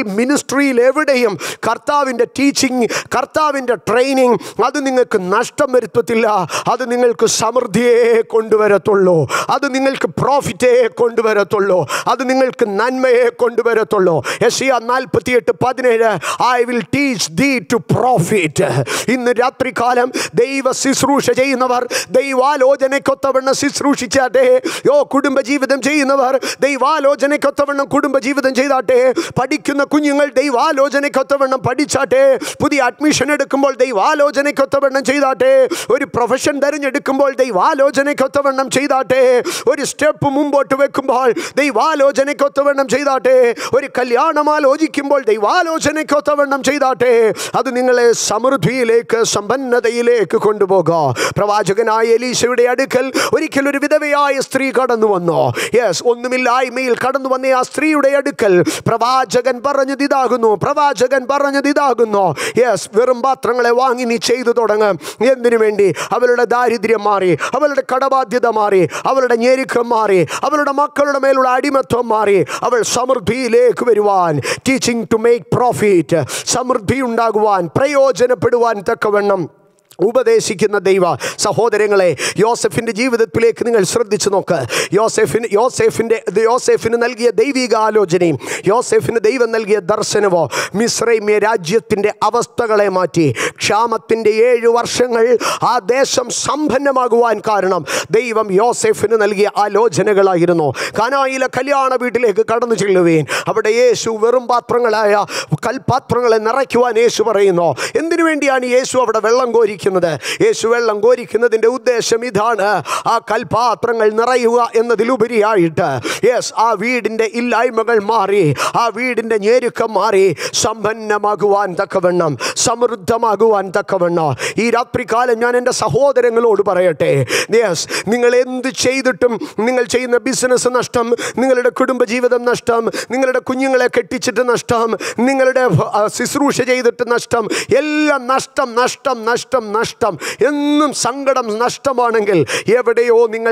മിനിസ്ട്രിയിൽ എവിടെയും കർത്താവിൻ്റെ ടീച്ചിങ് കർത്താവിൻ്റെ ട്രെയിനിങ് അത് നിങ്ങൾക്ക് നഷ്ടം വരുത്തത്തില്ല അത് നിങ്ങൾക്ക് സമൃദ്ധിയെ കൊണ്ടുവരത്തുള്ളൂ അത് നിങ്ങൾക്ക് പ്രോഫിറ്റേ കൊണ്ടുവരത്തുള്ളൂ അത് നിങ്ങൾക്ക് നന്മയെ കൊണ്ടുവരത്തുള്ളൂ യശിയ നാൽപ്പത്തിയെട്ട് പതിനേഴ് I will teach thee to profit ഇന്ന് രാത്രികാലം ദൈവ ശുശ്രൂഷ ചെയ്യുന്നവർ ദൈവാലോചനയ്ക്കൊത്തവണ്ണം ശുശ്രൂഷിച്ചാട്ടെ യോ കുടുംബജീവിതം ചെയ്യുന്നവർ ദൈവാലോചനയ്ക്കൊത്തവണ്ണം കുടുംബജീവിതം ചെയ്താട്ടെ പഠിക്കുന്ന കുഞ്ഞുങ്ങൾ ദൈവാലോചനയ്ക്കൊത്തവണ്ണം പഠിച്ചാട്ടെ പുതിയ അഡ്മിഷൻ എടുക്കുമ്പോൾ ദൈവാലോചനയ്ക്കൊത്തവണ്ണം ചെയ്താട്ടെ ഒരു പ്രൊഫഷൻ തിരഞ്ഞെടുക്കുമ്പോൾ ദൈവാലോചനയ്ക്കൊത്തവണ്ണം ചെയ്താട്ടെ ഒരു സ്റ്റെപ്പ് മുമ്പോട്ട് വെക്കുമ്പോൾ ദൈവാലോചനയ്ക്കൊത്തവണ്ണം ചെയ്താട്ടെ ഒരു കല്യാണം ആലോചിക്കുമ്പോൾ ദൈവാലോചനയ്ക്കൊത്തവണ്ണം ചെയ്താട്ടെ അത് നിങ്ങളെ സമൃദ്ധിയിലേക്ക് സമ്പന്നതയിലേക്ക് കൊണ്ടുപോകാം പ്രവാചകനായ എലീശയുടെ അടുക്കൽ ഒരിക്കൽ ഒരു വിധവയായ സ്ത്രീ കടന്നു വന്നു യെസ് ഒന്നുമില്ലായ്മയിൽ കടന്നു വന്ന ആ സ്ത്രീയുടെ അടുക്കൽ പ്രവാചകൻ പറഞ്ഞത് ഇതാകുന്നു പ്രവാചകൻ പറഞ്ഞത് ഇതാകുന്നു യെസ് വെറും പാത്രങ്ങളെ വാങ്ങി നീ ചെയ്തു തുടങ്ങും എന്തിനു വേണ്ടി അവളുടെ ദാരിദ്ര്യം മാറി അവളുടെ കടബാധ്യത മാറി അവളുടെ ഞെരുക്കം മാറി അവളുടെ മക്കളുടെ മേലുള്ള അടിമത്വം മാറി അവൾ സമൃദ്ധിയിലേക്ക് വരുവാൻ ടീച്ചിങ് ടു മേക്ക് പ്രോഫിറ്റ് സമൃദ്ധി ഉണ്ടാകുവാൻ പ്രയോജനപ്പെടുവാൻ തക്കവണ്ണം ഉപദേശിക്കുന്ന ദൈവ സഹോദരങ്ങളെ യോസഫിൻ്റെ ജീവിതത്തിലേക്ക് നിങ്ങൾ ശ്രദ്ധിച്ചു നോക്ക് യോസെഫിന് യോസെഫിൻ്റെ യോസെഫിന് നൽകിയ ദൈവിക ആലോചനയും യോസെഫിന് ദൈവം നൽകിയ ദർശനമോ മിശ്രൈമ്യ രാജ്യത്തിൻ്റെ അവസ്ഥകളെ മാറ്റി ക്ഷാമത്തിൻ്റെ ഏഴ് വർഷങ്ങൾ ആ ദേശം സമ്പന്നമാകുവാൻ കാരണം ദൈവം യോസെഫിന് നൽകിയ ആലോചനകളായിരുന്നു കനായിലെ കല്യാണ വീട്ടിലേക്ക് കടന്നു ചെല്ലുവേൻ അവിടെ യേശു വെറും പാത്രങ്ങളായ കൽപാത്രങ്ങളെ നിറയ്ക്കുവാൻ യേശു പറയുന്നു എന്തിനു വേണ്ടിയാണ് യേശു അവിടെ വെള്ളം കോരിക്കുന്നത് യേശു വെള്ളം കോരിക്കുന്നതിൻ്റെ ഉദ്ദേശം ഇതാണ് ആ കൽപാത്രങ്ങൾ നിറയുക എന്നതിലുപരിയായിട്ട് യെസ് ആ വീടിൻ്റെ ഇല്ലായ്മകൾ മാറി ആ വീടിൻ്റെ ഞെരുക്കം മാറി സമ്പന്നമാകുവാൻ തക്കവണ്ണം സമൃദ്ധമാകുവാൻ തക്കവണ്ണം ഈ രാത്രികാലം ഞാൻ എൻ്റെ സഹോദരങ്ങളോട് പറയട്ടെ യെസ് നിങ്ങൾ എന്ത് ചെയ്തിട്ടും നിങ്ങൾ ചെയ്യുന്ന ബിസിനസ് നഷ്ടം നിങ്ങളുടെ കുടുംബജീവിതം നഷ്ടം നിങ്ങളുടെ കുഞ്ഞുങ്ങളെ കെട്ടിച്ചിട്ട് നഷ്ടം നിങ്ങളുടെ ആ, ശുശ്രൂഷ ചെയ്തിട്ട് നഷ്ടം എല്ലാം നഷ്ടം നഷ്ടം നഷ്ടം നഷ്ടം എന്നും സങ്കടം നഷ്ടമാണെങ്കിൽ എവിടെയോ നിങ്ങൾ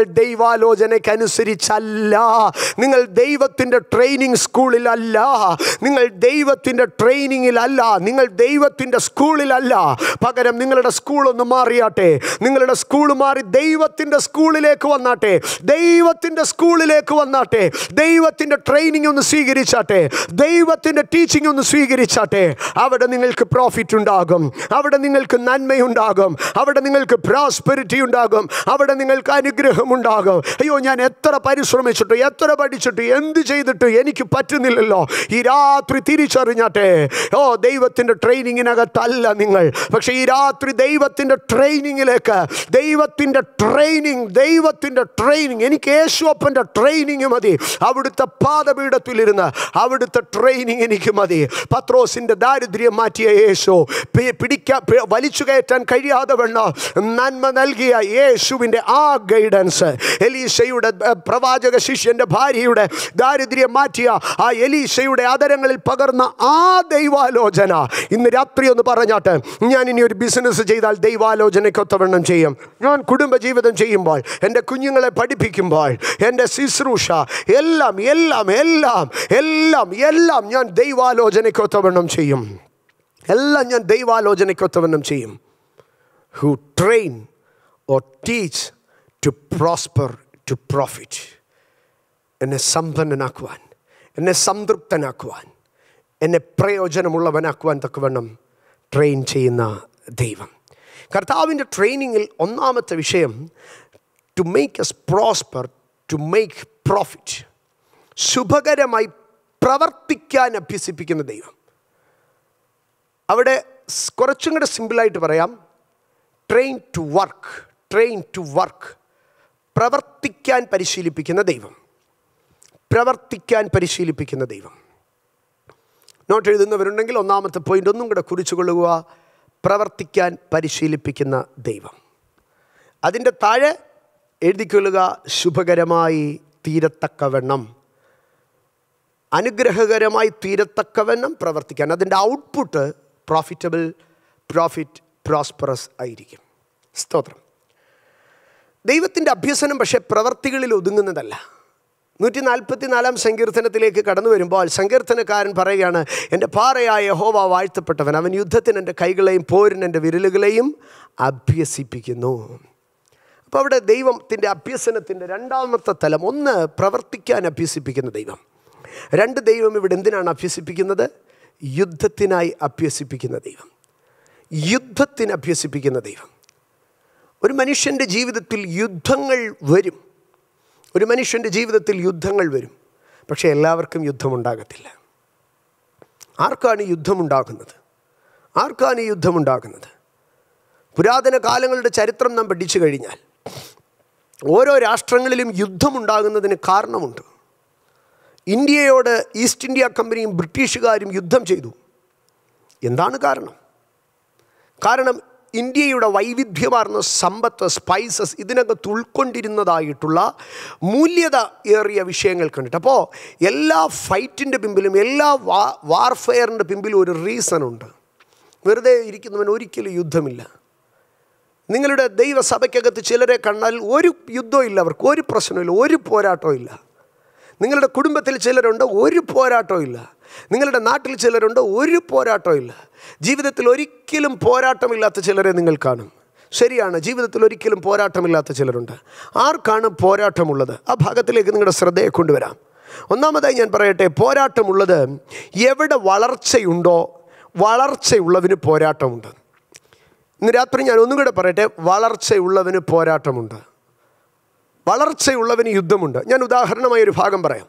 ദൈവാലോചനയ്ക്കനുസരിച്ചല്ല നിങ്ങൾ ദൈവത്തിൻ്റെ ട്രെയിനിങ് സ്കൂളിലല്ല നിങ്ങൾ ദൈവത്തിൻ്റെ ട്രെയിനിങ്ങിലല്ല നിങ്ങൾ ദൈവത്തിൻ്റെ സ്കൂളിലല്ല പകരം നിങ്ങളുടെ സ്കൂളൊന്ന് മാറിയാട്ടെ നിങ്ങളുടെ സ്കൂൾ മാറി ദൈവത്തിൻ്റെ സ്കൂളിലേക്ക് വന്നാട്ടെ ദൈവത്തിൻ്റെ സ്കൂളിലേക്ക് വന്നാട്ടെ ദൈവത്തിൻ്റെ ട്രെയിനിങ് ഒന്ന് സ്വീകരിച്ചാട്ടെ ദൈവത്തിൻ്റെ ടീച്ചിങ് ഒന്ന് സ്വീകരിച്ചാട്ടെ അവിടെ നിങ്ങൾക്ക് പ്രോഫിറ്റ് ഉണ്ടാകും അവിടെ നിങ്ങൾക്ക് നന്മയുണ്ടാകും അവിടെ നിങ്ങൾക്ക് പ്രോസ്പെരിറ്റി ഉണ്ടാകും അവിടെ നിങ്ങൾക്ക് അനുഗ്രഹം ഉണ്ടാകും അയ്യോ ഞാൻ എത്ര പരിശ്രമിച്ചിട്ട് എത്ര പഠിച്ചിട്ട് എന്ത് ചെയ്തിട്ട് എനിക്ക് പറ്റുന്നില്ലല്ലോ ഈ രാത്രി തിരിച്ചറിഞ്ഞാട്ടെ ഓ ദൈവത്തിൻ്റെ ട്രെയിനിങ്ങിനകത്തല്ല നിങ്ങൾ പക്ഷേ ഈ രാത്രി ദൈവത്തിൻ്റെ ട്രെയിനിങ്ങിലേക്ക് ദൈവത്തിൻ്റെ ട്രെയിനിങ് ദൈവത്തിൻ്റെ ട്രെയിനിങ് എനിക്ക് യേശുവപ്പൻ്റെ ട്രെയിനിങ് മതി അവിടുത്തെ പാദപീഠത്തിലിരുന്ന് അവിടുത്തെ ട്രെയിനിങ് എനിക്ക് മതി പത്രോസിൻ്റെ ദാരിദ്ര്യം മാറ്റിയ യേശു പി- പിടിക്കാ പി- വലിച്ചു കയറ്റാൻ കഴിയാതെ വണ്ണ നന്മ നൽകിയ യേശുവിൻ്റെ ആ ഗൈഡൻസ് എലീശയുടെ ഏർ, പ്രവാചക ശിഷ്യൻ്റെ ഭാര്യയുടെ ദാരിദ്ര്യം മാറ്റിയ ആ എലീശയുടെ അതരങ്ങളിൽ പകർന്ന ആ ദൈവാലോചന ഇന്ന് രാത്രി ഒന്ന് പറഞ്ഞാട്ട് ഞാൻ ഇനി ഒരു ബിസിനസ് ചെയ്താൽ ദൈവാലോചനയ്ക്കൊത്തവണ്ണം ചെയ്യും ഞാൻ കുടുംബജീവിതം ചെയ്യുമ്പോൾ എൻ്റെ കുഞ്ഞുങ്ങളെ പഠിപ്പിക്കുമ്പോൾ എൻ്റെ ശുശ്രൂഷ എല്ലാം എല്ലാം എല്ലാം എല്ലാം എല്ലാം ഞാൻ ദൈവാലോചനയ്ക്കൊത്തവണ്ണം ചെയ്യും എല്ലാം ഞാൻ ദൈവാലോചനയ്ക്കൊത്തവണ്ണം ചെയ്യും who train or teach to prosper to profit എന്നെ സമ്പന്നനാക്കുവാൻ എന്നെ സംതൃപ്തനാക്കുവാൻ എന്നെ പ്രയോജനമുള്ളവനാക്കുവാൻ തക്കവണ്ണം ട്രെയിൻ ചെയ്യുന്ന ദൈവം കർത്താവിൻ്റെ ട്രെയിനിങ്ങിൽ ഒന്നാമത്തെ വിഷയം to make us prosper to make profit ശുഭകരമായി പ്രവർത്തിക്കാൻ അഭ്യസിപ്പിക്കുന്ന ദൈവം അവിടെ സ് കുറച്ചും കൂടെ സിമ്പിളായിട്ട് പറയാം train to work train to work പ്രവർത്തിക്കാൻ പരിശീലിപ്പിക്കുന്ന ദൈവം പ്രവർത്തിക്കാൻ പരിശീലിപ്പിക്കുന്ന ദൈവം നോട്ട് എഴുതുന്നവരുണ്ടെങ്കിൽ ഒന്നാമത്തെ പോയിന്റ് ഒന്നും കൂടെ കുറിച്ചു കൊള്ളുക പ്രവർത്തിക്കാൻ പരിശീലിപ്പിക്കുന്ന ദൈവം അതിൻ്റെ താഴെ എഴുതിക്കൊള്ളുക ശുഭകരമായി തീരത്തക്കവണ്ണം അനുഗ്രഹകരമായി തീരത്തക്കവണ്ണം പ്രവർത്തിക്കാൻ അതിൻ്റെ ഔട്ട്പുട്ട് പ്രോഫിറ്റബിൾ പ്രോഫിറ്റ് പ്രോസ്പറസ് ആയിരിക്കും സ്തോത്രം ദൈവത്തിൻ്റെ അഭ്യസനം പക്ഷേ പ്രവർത്തികളിൽ ഒതുങ്ങുന്നതല്ല നൂറ്റി നാൽപ്പത്തി നാലാം സങ്കീർത്തനത്തിലേക്ക് കടന്നു വരുമ്പോൾ സങ്കീർത്തനക്കാരൻ പറയുകയാണ് എൻ്റെ പാറയായ ഹോവ വാഴ്ത്തപ്പെട്ടവൻ അവൻ യുദ്ധത്തിന് എൻ്റെ കൈകളെയും പോരിന് എൻ്റെ വിരലുകളെയും അഭ്യസിപ്പിക്കുന്നു അപ്പോൾ അവിടെ ദൈവത്തിൻ്റെ അഭ്യസനത്തിൻ്റെ രണ്ടാമത്തെ തലം ഒന്ന് പ്രവർത്തിക്കാൻ അഭ്യസിപ്പിക്കുന്ന ദൈവം രണ്ട് ദൈവം ഇവിടെ എന്തിനാണ് അഭ്യസിപ്പിക്കുന്നത് യുദ്ധത്തിനായി അഭ്യസിപ്പിക്കുന്ന ദൈവം യുദ്ധത്തിന് അഭ്യസിപ്പിക്കുന്ന ദൈവം ഒരു മനുഷ്യൻ്റെ ജീവിതത്തിൽ യുദ്ധങ്ങൾ വരും ഒരു മനുഷ്യൻ്റെ ജീവിതത്തിൽ യുദ്ധങ്ങൾ വരും പക്ഷേ എല്ലാവർക്കും യുദ്ധമുണ്ടാകത്തില്ല ആർക്കാണ് ഈ യുദ്ധമുണ്ടാകുന്നത് ആർക്കാണ് ഈ യുദ്ധമുണ്ടാകുന്നത് പുരാതന കാലങ്ങളുടെ ചരിത്രം നാം പഠിച്ചു കഴിഞ്ഞാൽ ഓരോ രാഷ്ട്രങ്ങളിലും യുദ്ധമുണ്ടാകുന്നതിന് കാരണമുണ്ട് ഇന്ത്യയോട് ഈസ്റ്റ് ഇന്ത്യ കമ്പനിയും ബ്രിട്ടീഷുകാരും യുദ്ധം ചെയ്തു എന്താണ് കാരണം കാരണം ഇന്ത്യയുടെ വൈവിധ്യമാർന്ന സമ്പത്ത് സ്പൈസസ് ഇതിനകത്ത് ഉൾക്കൊണ്ടിരുന്നതായിട്ടുള്ള മൂല്യത ഏറിയ വിഷയങ്ങൾ കണ്ടിട്ട് അപ്പോൾ എല്ലാ ഫൈറ്റിൻ്റെ പിമ്പിലും എല്ലാ വാ വാർഫെയറിൻ്റെ പിമ്പിലും ഒരു റീസൺ ഉണ്ട് വെറുതെ ഇരിക്കുന്നവന് ഒരിക്കലും യുദ്ധമില്ല നിങ്ങളുടെ ദൈവസഭയ്ക്കകത്ത് ചിലരെ കണ്ടാൽ ഒരു യുദ്ധവും ഇല്ല അവർക്ക് ഒരു പ്രശ്നമില്ല ഒരു പോരാട്ടവും ഇല്ല നിങ്ങളുടെ കുടുംബത്തിൽ ചിലരുണ്ട് ഒരു പോരാട്ടവും ഇല്ല നിങ്ങളുടെ നാട്ടിൽ ചിലരുണ്ട് ഒരു പോരാട്ടവും ഇല്ല ജീവിതത്തിൽ ഒരിക്കലും പോരാട്ടമില്ലാത്ത ചിലരെ നിങ്ങൾ കാണും ശരിയാണ് ജീവിതത്തിൽ ഒരിക്കലും പോരാട്ടമില്ലാത്ത ചിലരുണ്ട് ആർക്കാണ് പോരാട്ടമുള്ളത് ആ ഭാഗത്തിലേക്ക് നിങ്ങളുടെ ശ്രദ്ധയെ കൊണ്ടുവരാം ഒന്നാമതായി ഞാൻ പറയട്ടെ പോരാട്ടമുള്ളത് എവിടെ വളർച്ചയുണ്ടോ വളർച്ചയുള്ളവന് പോരാട്ടമുണ്ട് ഇന്ന് രാത്രി ഞാൻ ഒന്നും കൂടെ പറയട്ടെ വളർച്ചയുള്ളവന് പോരാട്ടമുണ്ട് വളർച്ചയുള്ളവന് യുദ്ധമുണ്ട് ഞാൻ ഉദാഹരണമായി ഒരു ഭാഗം പറയാം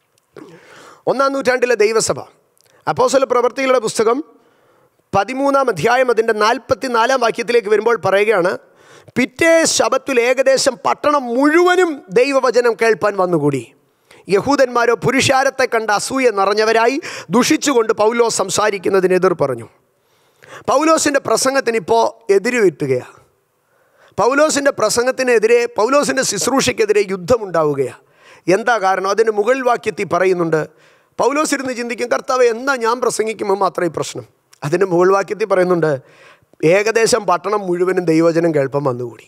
ഒന്നാം നൂറ്റാണ്ടിലെ ദൈവസഭ അപ്പോസല പ്രവർത്തികളുടെ പുസ്തകം പതിമൂന്നാം അധ്യായം അതിൻ്റെ നാൽപ്പത്തി നാലാം വാക്യത്തിലേക്ക് വരുമ്പോൾ പറയുകയാണ് പിറ്റേ ശബത്തിൽ ഏകദേശം പട്ടണം മുഴുവനും ദൈവവചനം കേൾപ്പാൻ വന്നുകൂടി യഹൂദന്മാരോ പുരുഷാരത്തെ കണ്ട അസൂയ നിറഞ്ഞവരായി ദുഷിച്ചുകൊണ്ട് പൗലോ സംസാരിക്കുന്നതിന് എതിർ പറഞ്ഞു പൗലോസിൻ്റെ പ്രസംഗത്തിന് ഇപ്പോൾ എതിരുവിറ്റുകയാണ് പൗലോസിൻ്റെ പ്രസംഗത്തിനെതിരെ പൗലോസിൻ്റെ ശുശ്രൂഷയ്ക്കെതിരെ യുദ്ധമുണ്ടാവുകയാണ് എന്താ കാരണം അതിന് മുകൾ വാക്യത്തിൽ പറയുന്നുണ്ട് പൗലോസ് ഇരുന്ന് ചിന്തിക്കും കർത്താവ് എന്നാ ഞാൻ പ്രസംഗിക്കുമ്പോൾ മാത്രമേ ഈ പ്രശ്നം അതിന് മുകൾ വാക്യത്തിൽ പറയുന്നുണ്ട് ഏകദേശം പട്ടണം മുഴുവനും ദൈവജനം കേൾപ്പം വന്നുകൂടി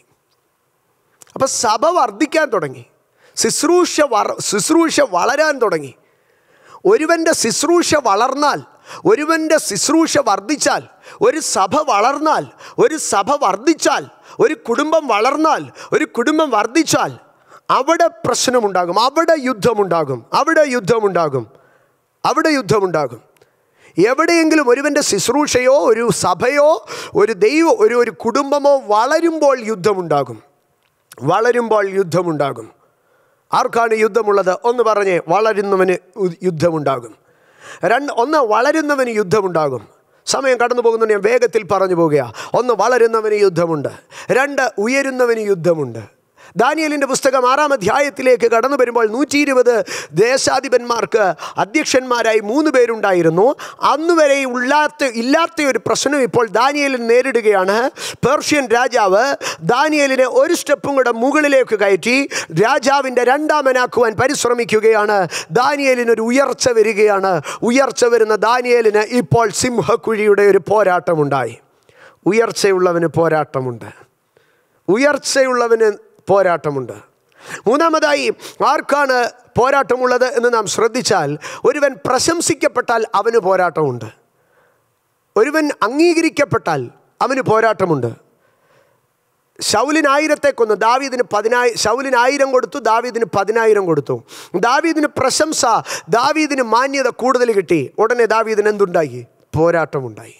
അപ്പം സഭ വർദ്ധിക്കാൻ തുടങ്ങി ശുശ്രൂഷ വർ ശുശ്രൂഷ വളരാൻ തുടങ്ങി ഒരുവൻ്റെ ശുശ്രൂഷ വളർന്നാൽ ഒരുവൻ്റെ ശുശ്രൂഷ വർദ്ധിച്ചാൽ ഒരു സഭ വളർന്നാൽ ഒരു സഭ വർദ്ധിച്ചാൽ ഒരു കുടുംബം വളർന്നാൽ ഒരു കുടുംബം വർദ്ധിച്ചാൽ അവിടെ പ്രശ്നമുണ്ടാകും അവിടെ യുദ്ധമുണ്ടാകും അവിടെ യുദ്ധമുണ്ടാകും അവിടെ യുദ്ധമുണ്ടാകും എവിടെയെങ്കിലും ഒരുവൻ്റെ ശുശ്രൂഷയോ ഒരു സഭയോ ഒരു ദൈവ ഒരു ഒരു കുടുംബമോ വളരുമ്പോൾ യുദ്ധമുണ്ടാകും വളരുമ്പോൾ യുദ്ധമുണ്ടാകും ആർക്കാണ് യുദ്ധമുള്ളത് ഒന്ന് പറഞ്ഞേ വളരുന്നവന് ഉ- യുദ്ധമുണ്ടാകും രണ്ട് ഒന്ന് വളരുന്നവന് യുദ്ധമുണ്ടാകും സമയം കടന്നു പോകുന്നുണ്ട് ഞാൻ വേഗത്തിൽ പറഞ്ഞു പോകുക ഒന്ന് വളരുന്നവന് യുദ്ധമുണ്ട് രണ്ട് ഉയരുന്നവന് യുദ്ധമുണ്ട് ദാനിയലിൻ്റെ പുസ്തകം ആറാം അധ്യായത്തിലേക്ക് കടന്നു വരുമ്പോൾ നൂറ്റി ഇരുപത് ദേശാധിപന്മാർക്ക് അധ്യക്ഷന്മാരായി മൂന്ന് പേരുണ്ടായിരുന്നു അന്ന് വരെ ഇല്ലാത്ത ഇല്ലാത്ത ഒരു പ്രശ്നം ഇപ്പോൾ ദാനിയലിൽ നേരിടുകയാണ് പേർഷ്യൻ രാജാവ് ദാനിയലിനെ ഒരു സ്റ്റെപ്പും കൂടെ മുകളിലേക്ക് കയറ്റി രാജാവിൻ്റെ രണ്ടാമനാക്കുവാൻ പരിശ്രമിക്കുകയാണ് ദാനിയലിനൊരു ഉയർച്ച വരികയാണ് ഉയർച്ച വരുന്ന ദാനിയലിന് ഇപ്പോൾ സിംഹക്കുഴിയുടെ ഒരു പോരാട്ടമുണ്ടായി ഉയർച്ചയുള്ളവന് പോരാട്ടമുണ്ട് ഉയർച്ചയുള്ളവന് പോരാട്ടമുണ്ട് മൂന്നാമതായി ആർക്കാണ് പോരാട്ടമുള്ളത് എന്ന് നാം ശ്രദ്ധിച്ചാൽ ഒരുവൻ പ്രശംസിക്കപ്പെട്ടാൽ അവന് പോരാട്ടമുണ്ട് ഒരുവൻ അംഗീകരിക്കപ്പെട്ടാൽ അവന് പോരാട്ടമുണ്ട് ശൗലിന് ആയിരത്തെ കൊന്നു ദാവീദിന് പതിനായി ശൗലിന് ആയിരം കൊടുത്തു ദാവീദിന് പതിനായിരം കൊടുത്തു ദാവീദിന് പ്രശംസ ദാവീദിന് മാന്യത കൂടുതൽ കിട്ടി ഉടനെ ദാവീദിന് എന്തുണ്ടായി പോരാട്ടമുണ്ടായി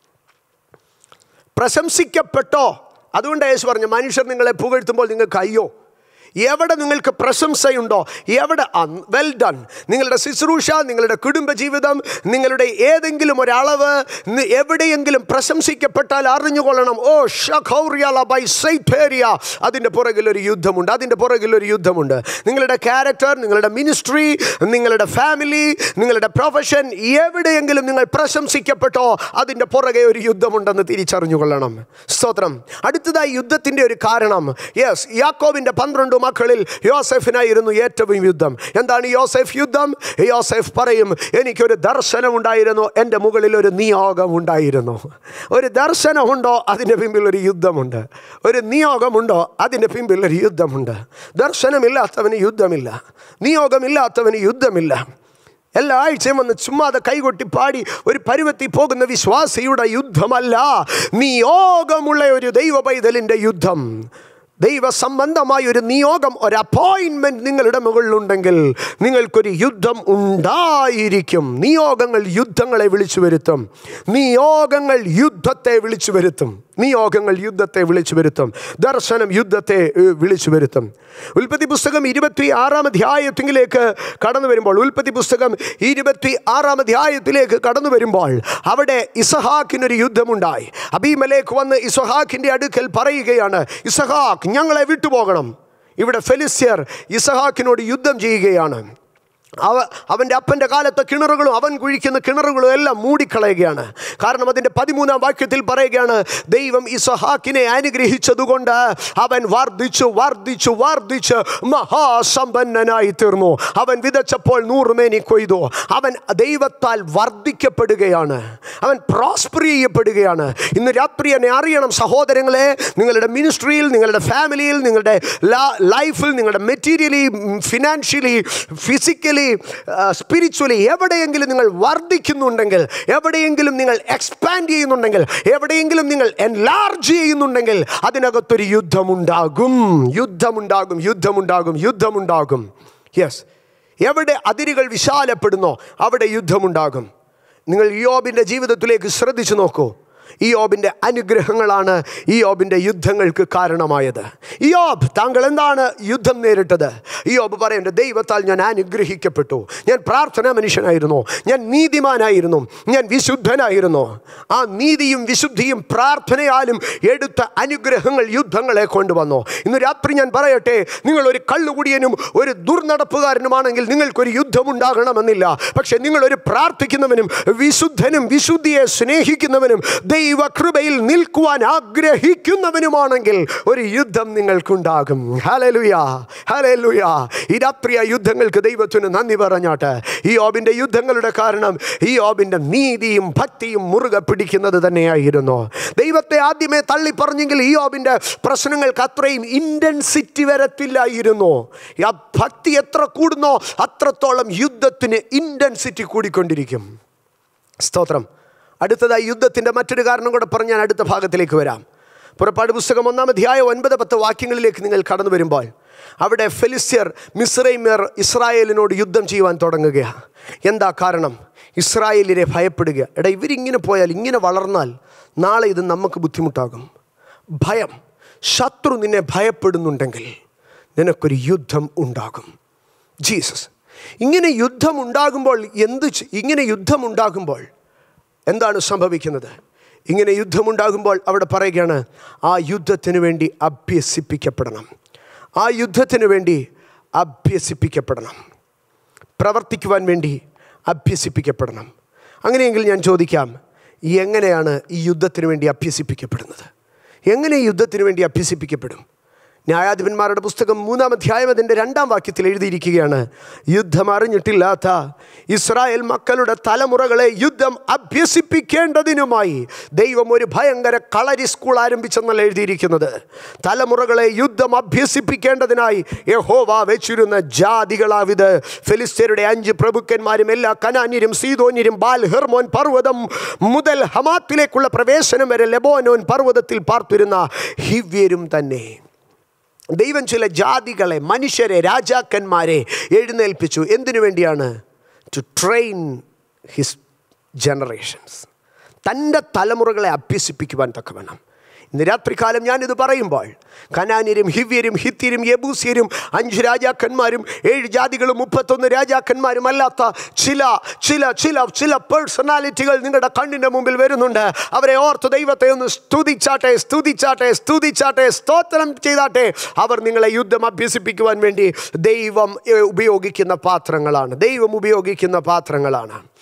പ്രശംസിക്കപ്പെട്ടോ അതുകൊണ്ട് യേശു പറഞ്ഞു മനുഷ്യർ നിങ്ങളെ പുകഴ്ത്തുമ്പോൾ നിങ്ങൾക്ക് അയ്യോ എവിടെ നിങ്ങൾക്ക് പ്രശംസയുണ്ടോ എവിടെ വെൽ ഡൺ നിങ്ങളുടെ ശുശ്രൂഷ നിങ്ങളുടെ കുടുംബജീവിതം നിങ്ങളുടെ ഏതെങ്കിലും ഒരളവ് നി- എവിടെയെങ്കിലും പ്രശംസിക്കപ്പെട്ടാൽ അറിഞ്ഞുകൊള്ളണം ഓ ഷഖൗറിയാല ബൈ സൈറ്റേറിയ അതിൻ്റെ പുറകിൽ ഒരു യുദ്ധമുണ്ട് അതിൻ്റെ പുറകിൽ ഒരു യുദ്ധമുണ്ട് നിങ്ങളുടെ ക്യാരക്ടർ നിങ്ങളുടെ മിനിസ്ട്രി നിങ്ങളുടെ ഫാമിലി നിങ്ങളുടെ പ്രൊഫഷൻ എവിടെയെങ്കിലും നിങ്ങൾ പ്രശംസിക്കപ്പെട്ടോ അതിൻ്റെ പുറകെ ഒരു യുദ്ധമുണ്ടെന്ന് തിരിച്ചറിഞ്ഞുകൊള്ളണം സ്തോത്രം അടുത്തതായി യുദ്ധത്തിൻ്റെ ഒരു കാരണം യെസ് യാക്കോബിൻ്റെ പന്ത്രണ്ട് മക്കളിൽ യോസെഫിനായിരുന്നു ഏറ്റവും യുദ്ധം എന്താണ് യോസെഫ് യുദ്ധം യോസെഫ് പറയും എനിക്കൊരു ദർശനമുണ്ടായിരുന്നു എൻ്റെ മുകളിൽ ഒരു നിയോഗം ഉണ്ടായിരുന്നു ഒരു ദർശനമുണ്ടോ അതിൻ്റെ പിമ്പിൽ ഒരു യുദ്ധമുണ്ട് ഒരു നിയോഗമുണ്ടോ അതിൻ്റെ പിമ്പിൽ ഒരു യുദ്ധമുണ്ട് ദർശനമില്ലാത്തവന് യുദ്ധമില്ല നിയോഗമില്ലാത്തവന് യുദ്ധമില്ല എല്ലാ ആഴ്ചയും വന്ന് ചുമ്മാതെ കൈകൊട്ടി പാടി ഒരു പരുവത്തി പോകുന്ന വിശ്വാസിയുടെ യുദ്ധമല്ല നിയോഗമുള്ള ഒരു ദൈവ പൈതലിൻ്റെ യുദ്ധം ദൈവ സംബന്ധമായ ഒരു നിയോഗം ഒരു അപ്പോയിൻമെൻറ്റ് നിങ്ങളുടെ മുകളിലുണ്ടെങ്കിൽ നിങ്ങൾക്കൊരു യുദ്ധം ഉണ്ടായിരിക്കും നിയോഗങ്ങൾ യുദ്ധങ്ങളെ വിളിച്ചു വരുത്തും നിയോഗങ്ങൾ യുദ്ധത്തെ വിളിച്ചു വരുത്തും നിയോഗങ്ങൾ യുദ്ധത്തെ വിളിച്ചു വരുത്തും ദർശനം യുദ്ധത്തെ ഏഹ്, വിളിച്ചു വരുത്തും ഉൽപ്പത്തി പുസ്തകം ഇരുപത്തി ആറാം അധ്യായത്തിലേക്ക് കടന്നു വരുമ്പോൾ ഉൽപ്പത്തി പുസ്തകം ഇരുപത്തി ആറാം അധ്യായത്തിലേക്ക് കടന്നു വരുമ്പോൾ അവിടെ ഇസഹാക്കിനൊരു യുദ്ധമുണ്ടായി അബീമലേക്ക് വന്ന് ഇസഹാക്കിൻ്റെ അടുക്കൽ പറയുകയാണ് ഇസഹാക്ക് ഞങ്ങളെ വിട്ടുപോകണം ഇവിടെ ഫെലിസ്യർ ഇസഹാക്കിനോട് യുദ്ധം ചെയ്യുകയാണ് അവ അവൻ്റെ അപ്പൻ്റെ കാലത്തെ കിണറുകളും അവൻ കുഴിക്കുന്ന കിണറുകളും എല്ലാം മൂടിക്കളയുകയാണ് കാരണം അതിൻ്റെ പതിമൂന്നാം വാക്യത്തിൽ പറയുകയാണ് ദൈവം ഇസഹാക്കിനെ അനുഗ്രഹിച്ചതുകൊണ്ട് അവൻ വർദ്ധിച്ചു വർദ്ധിച്ചു വർദ്ധിച്ച് മഹാസമ്പന്നനായി തീർന്നു അവൻ വിതച്ചപ്പോൾ നൂറുമേനി കൊയ്തു അവൻ ദൈവത്താൽ വർദ്ധിക്കപ്പെടുകയാണ് അവൻ പ്രോസ്പർ ചെയ്യപ്പെടുകയാണ് ഇന്ന് രാത്രി എന്നെ അറിയണം സഹോദരങ്ങളെ നിങ്ങളുടെ മിനിസ്ട്രിയിൽ നിങ്ങളുടെ ഫാമിലിയിൽ നിങ്ങളുടെ ലൈഫിൽ നിങ്ങളുടെ മെറ്റീരിയലി ഫിനാൻഷ്യലി ഫിസിക്കലി സ്പിരിച്വലി എവിടെയെങ്കിലും നിങ്ങൾ വർദ്ധിക്കുന്നുണ്ടെങ്കിൽ എവിടെയെങ്കിലും നിങ്ങൾ എക്സ്പാൻഡ് ചെയ്യുന്നുണ്ടെങ്കിൽ എവിടെയെങ്കിലും നിങ്ങൾ എൻലാർജ് ചെയ്യുന്നുണ്ടെങ്കിൽ അതിനകത്തൊരു യുദ്ധമുണ്ടാകും യുദ്ധമുണ്ടാകും യുദ്ധമുണ്ടാകും യുദ്ധമുണ്ടാകും യെസ് എവിടെ അതിരുകൾ വിശാലപ്പെടുന്നോ അവിടെ യുദ്ധമുണ്ടാകും നിങ്ങൾ യോബിൻ്റെ ജീവിതത്തിലേക്ക് ശ്രദ്ധിച്ചു നോക്കൂ ഈ യോബിൻ്റെ അനുഗ്രഹങ്ങളാണ് ഈ യോബിൻ്റെ യുദ്ധങ്ങൾക്ക് കാരണമായത് ഈ യോബ് താങ്കൾ എന്താണ് യുദ്ധം നേരിട്ടത് ഈ യോബ് പറയേണ്ട ദൈവത്താൽ ഞാൻ അനുഗ്രഹിക്കപ്പെട്ടു ഞാൻ പ്രാർത്ഥനാ മനുഷ്യനായിരുന്നു ഞാൻ നീതിമാനായിരുന്നു ഞാൻ വിശുദ്ധനായിരുന്നു ആ നീതിയും വിശുദ്ധിയും പ്രാർത്ഥനയാലും എടുത്ത അനുഗ്രഹങ്ങൾ യുദ്ധങ്ങളെ കൊണ്ടുവന്നു ഇന്ന് രാത്രി ഞാൻ പറയട്ടെ നിങ്ങൾ ഒരു കള്ളുകുടിയനും ഒരു ദുർനടപ്പുകാരനുമാണെങ്കിൽ നിങ്ങൾക്കൊരു യുദ്ധമുണ്ടാകണമെന്നില്ല പക്ഷെ നിങ്ങളൊരു പ്രാർത്ഥിക്കുന്നവനും വിശുദ്ധനും വിശുദ്ധിയെ സ്നേഹിക്കുന്നവനും ദൈവകൃപയിൽ നിൽക്കുവാൻ ആഗ്രഹിക്കുന്നവനുമാണെങ്കിൽ ഒരു യുദ്ധം നിങ്ങൾക്കുണ്ടാകും ഹലലുയ ഹലലുയ ഈ രാത്രി ആ യുദ്ധങ്ങൾക്ക് ദൈവത്തിന് നന്ദി പറഞ്ഞാട്ട് ഈ ഓബിൻ്റെ യുദ്ധങ്ങളുടെ കാരണം ഈ ഓബിൻ്റെ നീതിയും ഭക്തിയും മുറുകെ പിടിക്കുന്നത് തന്നെയായിരുന്നു ദൈവത്തെ ആദ്യമേ തള്ളി പറഞ്ഞെങ്കിൽ ഈ ഓബിൻ്റെ പ്രശ്നങ്ങൾക്ക് അത്രയും ഇൻറ്റൻസിറ്റി വരത്തില്ലായിരുന്നു ആ ഭക്തി എത്ര കൂടുന്നോ അത്രത്തോളം യുദ്ധത്തിന് ഇൻറ്റൻസിറ്റി കൂടിക്കൊണ്ടിരിക്കും സ്തോത്രം അടുത്തതായി യുദ്ധത്തിൻ്റെ മറ്റൊരു കാരണം കൂടെ പറഞ്ഞ് ഞാൻ അടുത്ത ഭാഗത്തിലേക്ക് വരാം പുറപ്പാട് പുസ്തകം ഒന്നാം അധ്യായം ഒൻപത് പത്ത് വാക്യങ്ങളിലേക്ക് നിങ്ങൾ കടന്നു വരുമ്പോൾ അവിടെ ഫെലിസ്യർ മിസ്രൈമ്യർ ഇസ്രായേലിനോട് യുദ്ധം ചെയ്യുവാൻ തുടങ്ങുകയാണ് എന്താ കാരണം ഇസ്രായേലിനെ ഭയപ്പെടുക എടാ ഇവരിങ്ങനെ പോയാൽ ഇങ്ങനെ വളർന്നാൽ നാളെ ഇത് നമുക്ക് ബുദ്ധിമുട്ടാകും ഭയം ശത്രു നിന്നെ ഭയപ്പെടുന്നുണ്ടെങ്കിൽ നിനക്കൊരു യുദ്ധം ഉണ്ടാകും ജീസസ് ഇങ്ങനെ യുദ്ധം ഉണ്ടാകുമ്പോൾ എന്ത് ചെ- ഇങ്ങനെ യുദ്ധം ഉണ്ടാകുമ്പോൾ എന്താണ് സംഭവിക്കുന്നത് ഇങ്ങനെ യുദ്ധമുണ്ടാകുമ്പോൾ അവിടെ പറയുകയാണ് ആ യുദ്ധത്തിന് വേണ്ടി അഭ്യസിപ്പിക്കപ്പെടണം ആ യുദ്ധത്തിന് വേണ്ടി അഭ്യസിപ്പിക്കപ്പെടണം പ്രവർത്തിക്കുവാൻ വേണ്ടി അഭ്യസിപ്പിക്കപ്പെടണം അങ്ങനെയെങ്കിൽ ഞാൻ ചോദിക്കാം എങ്ങനെയാണ് ഈ യുദ്ധത്തിന് വേണ്ടി അഭ്യസിപ്പിക്കപ്പെടുന്നത് എങ്ങനെ ഈ യുദ്ധത്തിന് വേണ്ടി അഭ്യസിപ്പിക്കപ്പെടും ന്യായാധിപന്മാരുടെ പുസ്തകം മൂന്നാം അധ്യായം അതിൻ്റെ രണ്ടാം വാക്യത്തിൽ എഴുതിയിരിക്കുകയാണ് യുദ്ധം അറിഞ്ഞിട്ടില്ലാത്ത ഇസ്രായേൽ മക്കളുടെ തലമുറകളെ യുദ്ധം അഭ്യസിപ്പിക്കേണ്ടതിനുമായി ദൈവം ഒരു ഭയങ്കര കളരി സ്കൂൾ ആരംഭിച്ചെന്നല്ല എഴുതിയിരിക്കുന്നത് തലമുറകളെ യുദ്ധം അഭ്യസിപ്പിക്കേണ്ടതിനായി യഹോവ വെച്ചിരുന്ന ജാതികളാവിത് ഫിലിസ്തീനയുടെ അഞ്ച് പ്രഭുക്കന്മാരും എല്ലാ കനാന്യരും സീതോന്യരും ബാൽ ഹെർമോൻ പർവ്വതം മുതൽ ഹമാത്തിലേക്കുള്ള പ്രവേശനം വരെ ലെബോനോൻ പർവ്വതത്തിൽ പാർത്തിരുന്ന ഹിവ്യരും തന്നെ ദൈവം ചില ജാതികളെ മനുഷ്യരെ രാജാക്കന്മാരെ എഴുന്നേൽപ്പിച്ചു എന്തിനു വേണ്ടിയാണ് ടു ട്രെയിൻ ഹിസ് ജനറേഷൻസ് തൻ്റെ തലമുറകളെ അഭ്യസിപ്പിക്കുവാൻ തക്കവണ്ണം ഇന്ന് രാത്രികാലം ഞാനിത് പറയുമ്പോൾ കനാന്യരും ഹിവ്യരും ഹിത്യരും യബൂസ്യരും അഞ്ച് രാജാക്കന്മാരും ഏഴ് ജാതികളും മുപ്പത്തൊന്ന് രാജാക്കന്മാരും അല്ലാത്ത ചില ചില ചില ചില പേഴ്സണാലിറ്റികൾ നിങ്ങളുടെ കണ്ണിൻ്റെ മുമ്പിൽ വരുന്നുണ്ട് അവരെ ഓർത്ത് ദൈവത്തെ ഒന്ന് സ്തുതിച്ചാട്ടെ സ്തുതിച്ചാട്ടെ സ്തുതിച്ചാട്ടെ സ്തോത്രം ചെയ്താട്ടെ അവർ നിങ്ങളെ യുദ്ധം അഭ്യസിപ്പിക്കുവാൻ വേണ്ടി ദൈവം ഏ, ഉപയോഗിക്കുന്ന പാത്രങ്ങളാണ് ദൈവം ഉപയോഗിക്കുന്ന പാത്രങ്ങളാണ്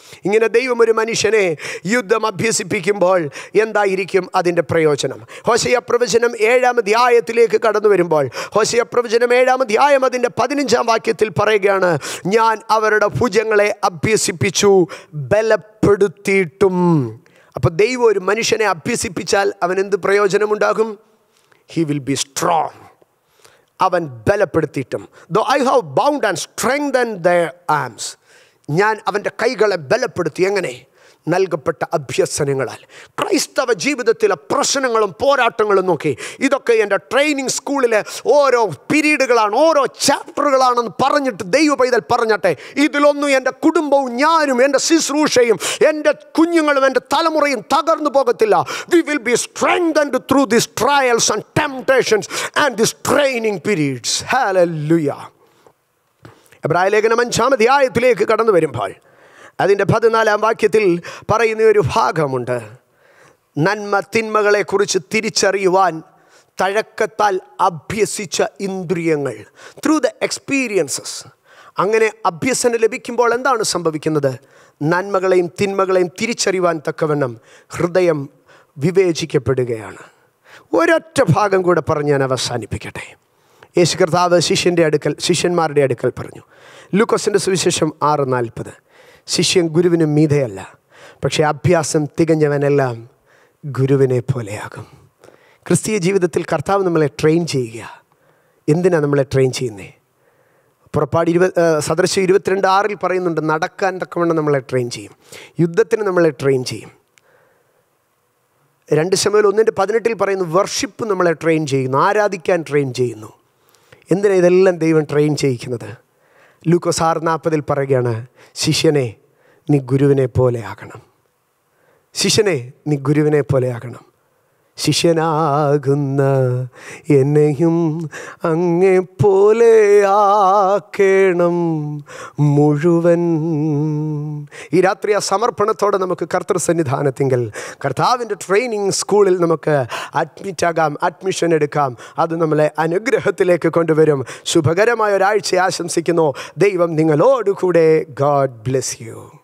ഇങ്ങനെ ദൈവം ഒരു മനുഷ്യനെ യുദ്ധം അഭ്യസിപ്പിക്കുമ്പോൾ എന്തായിരിക്കും അതിൻ്റെ പ്രയോജനം ഹോശയ പ്രവചനം ഏഴാം അധ്യായത്തിലേക്ക് കടന്നു വരുമ്പോൾ ഹോശയ പ്രവചനം ഏഴാം അധ്യായം അതിൻ്റെ പതിനഞ്ചാം വാക്യത്തിൽ പറയുകയാണ് ഞാൻ അവരുടെ ഭുജങ്ങളെ അഭ്യസിപ്പിച്ചു ബലപ്പെടുത്തിയിട്ടും അപ്പോൾ ദൈവം ഒരു മനുഷ്യനെ അഭ്യസിപ്പിച്ചാൽ അവൻ എന്ത് പ്രയോജനമുണ്ടാകും ഹി വിൽ ബി സ്ട്രോങ് അവൻ ബലപ്പെടുത്തിയിട്ടും though I have bound and strengthen the arms ഞാൻ അവൻ്റെ കൈകളെ ബലപ്പെടുത്തി എങ്ങനെ നൽകപ്പെട്ട അഭ്യസനങ്ങളാൽ ക്രൈസ്തവ ജീവിതത്തിലെ പ്രശ്നങ്ങളും പോരാട്ടങ്ങളും നോക്കി ഇതൊക്കെ എൻ്റെ ട്രെയിനിങ് സ്കൂളിലെ ഓരോ പീരീഡുകളാണ് ഓരോ ചാപ്റ്ററുകളാണെന്ന് പറഞ്ഞിട്ട് ദൈവ പൈതൽ പറഞ്ഞട്ടെ ഇതിലൊന്നും എൻ്റെ കുടുംബവും ഞാനും എൻ്റെ ശുശ്രൂഷയും എൻ്റെ കുഞ്ഞുങ്ങളും എൻ്റെ തലമുറയും തകർന്നു പോകത്തില്ല we will be strengthened through this trials and temptations and this training periods ഹാലല്ലുയ എബ്രായ ലേഖനം അഞ്ചാം അധ്യായത്തിലേക്ക് കടന്നു വരുമ്പോൾ അതിൻ്റെ പതിനാലാം വാക്യത്തിൽ പറയുന്ന ഒരു ഭാഗമുണ്ട് നന്മ തിന്മകളെക്കുറിച്ച് തിരിച്ചറിയുവാൻ തഴക്കത്താൽ അഭ്യസിച്ച ഇന്ദ്രിയങ്ങൾ ത്രൂ ദ എക്സ്പീരിയൻസസ് അങ്ങനെ അഭ്യസനം ലഭിക്കുമ്പോൾ എന്താണ് സംഭവിക്കുന്നത് നന്മകളെയും തിന്മകളെയും തിരിച്ചറിയുവാൻ തക്കവണ്ണം ഹൃദയം വിവേചിക്കപ്പെടുകയാണ് ഒരൊറ്റ ഭാഗം കൂടെ പറഞ്ഞ് ഞാൻ അവസാനിപ്പിക്കട്ടെ യേശു കർത്താവ് ശിഷ്യൻ്റെ അടുക്കൽ ശിഷ്യന്മാരുടെ അടുക്കൽ പറഞ്ഞു ലൂക്കോസിൻ്റെ സുവിശേഷം ആറ് നാൽപ്പത് ശിഷ്യൻ ഗുരുവിനും മീതയല്ല പക്ഷേ അഭ്യാസം തികഞ്ഞവനെല്ലാം ഗുരുവിനെ പോലെയാകും ക്രിസ്തീയ ജീവിതത്തിൽ കർത്താവ് നമ്മളെ ട്രെയിൻ ചെയ്യുക എന്തിനാണ് നമ്മളെ ട്രെയിൻ ചെയ്യുന്നത് പുറപ്പാട് ഇരുപത് സദൃശ്യം ഇരുപത്തിരണ്ട് ആറിൽ പറയുന്നുണ്ട് നടക്കാൻ തക്കവണ്ണം നമ്മളെ ട്രെയിൻ ചെയ്യും യുദ്ധത്തിന് നമ്മളെ ട്രെയിൻ ചെയ്യും രണ്ട് ശമയിൽ ഒന്നിൻ്റെ പതിനെട്ടിൽ പറയുന്നു വർഷിപ്പ് നമ്മളെ ട്രെയിൻ ചെയ്യുന്നു ആരാധിക്കാൻ ട്രെയിൻ ചെയ്യുന്നു എന്തിനാ ഇതെല്ലാം ദൈവം ട്രെയിൻ ചെയ്യിക്കുന്നത് ലൂക്കോസ് ആറ് നാൽപ്പതിൽ പറയുകയാണ് ശിഷ്യനെ നീ ഗുരുവിനെ പോലെ ആകണം ശിഷ്യനെ നീ ഗുരുവിനെ പോലെ ആകണം ശിഷ്യനാകുന്ന എന്നെയും അങ്ങേ പോലെ ആക്കേണം മുഴുവൻ ഈ രാത്രി ആ സമർപ്പണത്തോടെ നമുക്ക് കർത്തൃ സന്നിധാനത്തിങ്കൽ കർത്താവിൻ്റെ ട്രെയിനിങ് സ്കൂളിൽ നമുക്ക് അഡ്മിറ്റ് ആകാം അഡ്മിഷൻ എടുക്കാം അത് നമ്മളെ അനുഗ്രഹത്തിലേക്ക് കൊണ്ടുവരും ശുഭകരമായ ഒരാഴ്ച ആശംസിക്കുന്നു ദൈവം നിങ്ങളോടുകൂടെ ഗോഡ് ബ്ലെസ് യു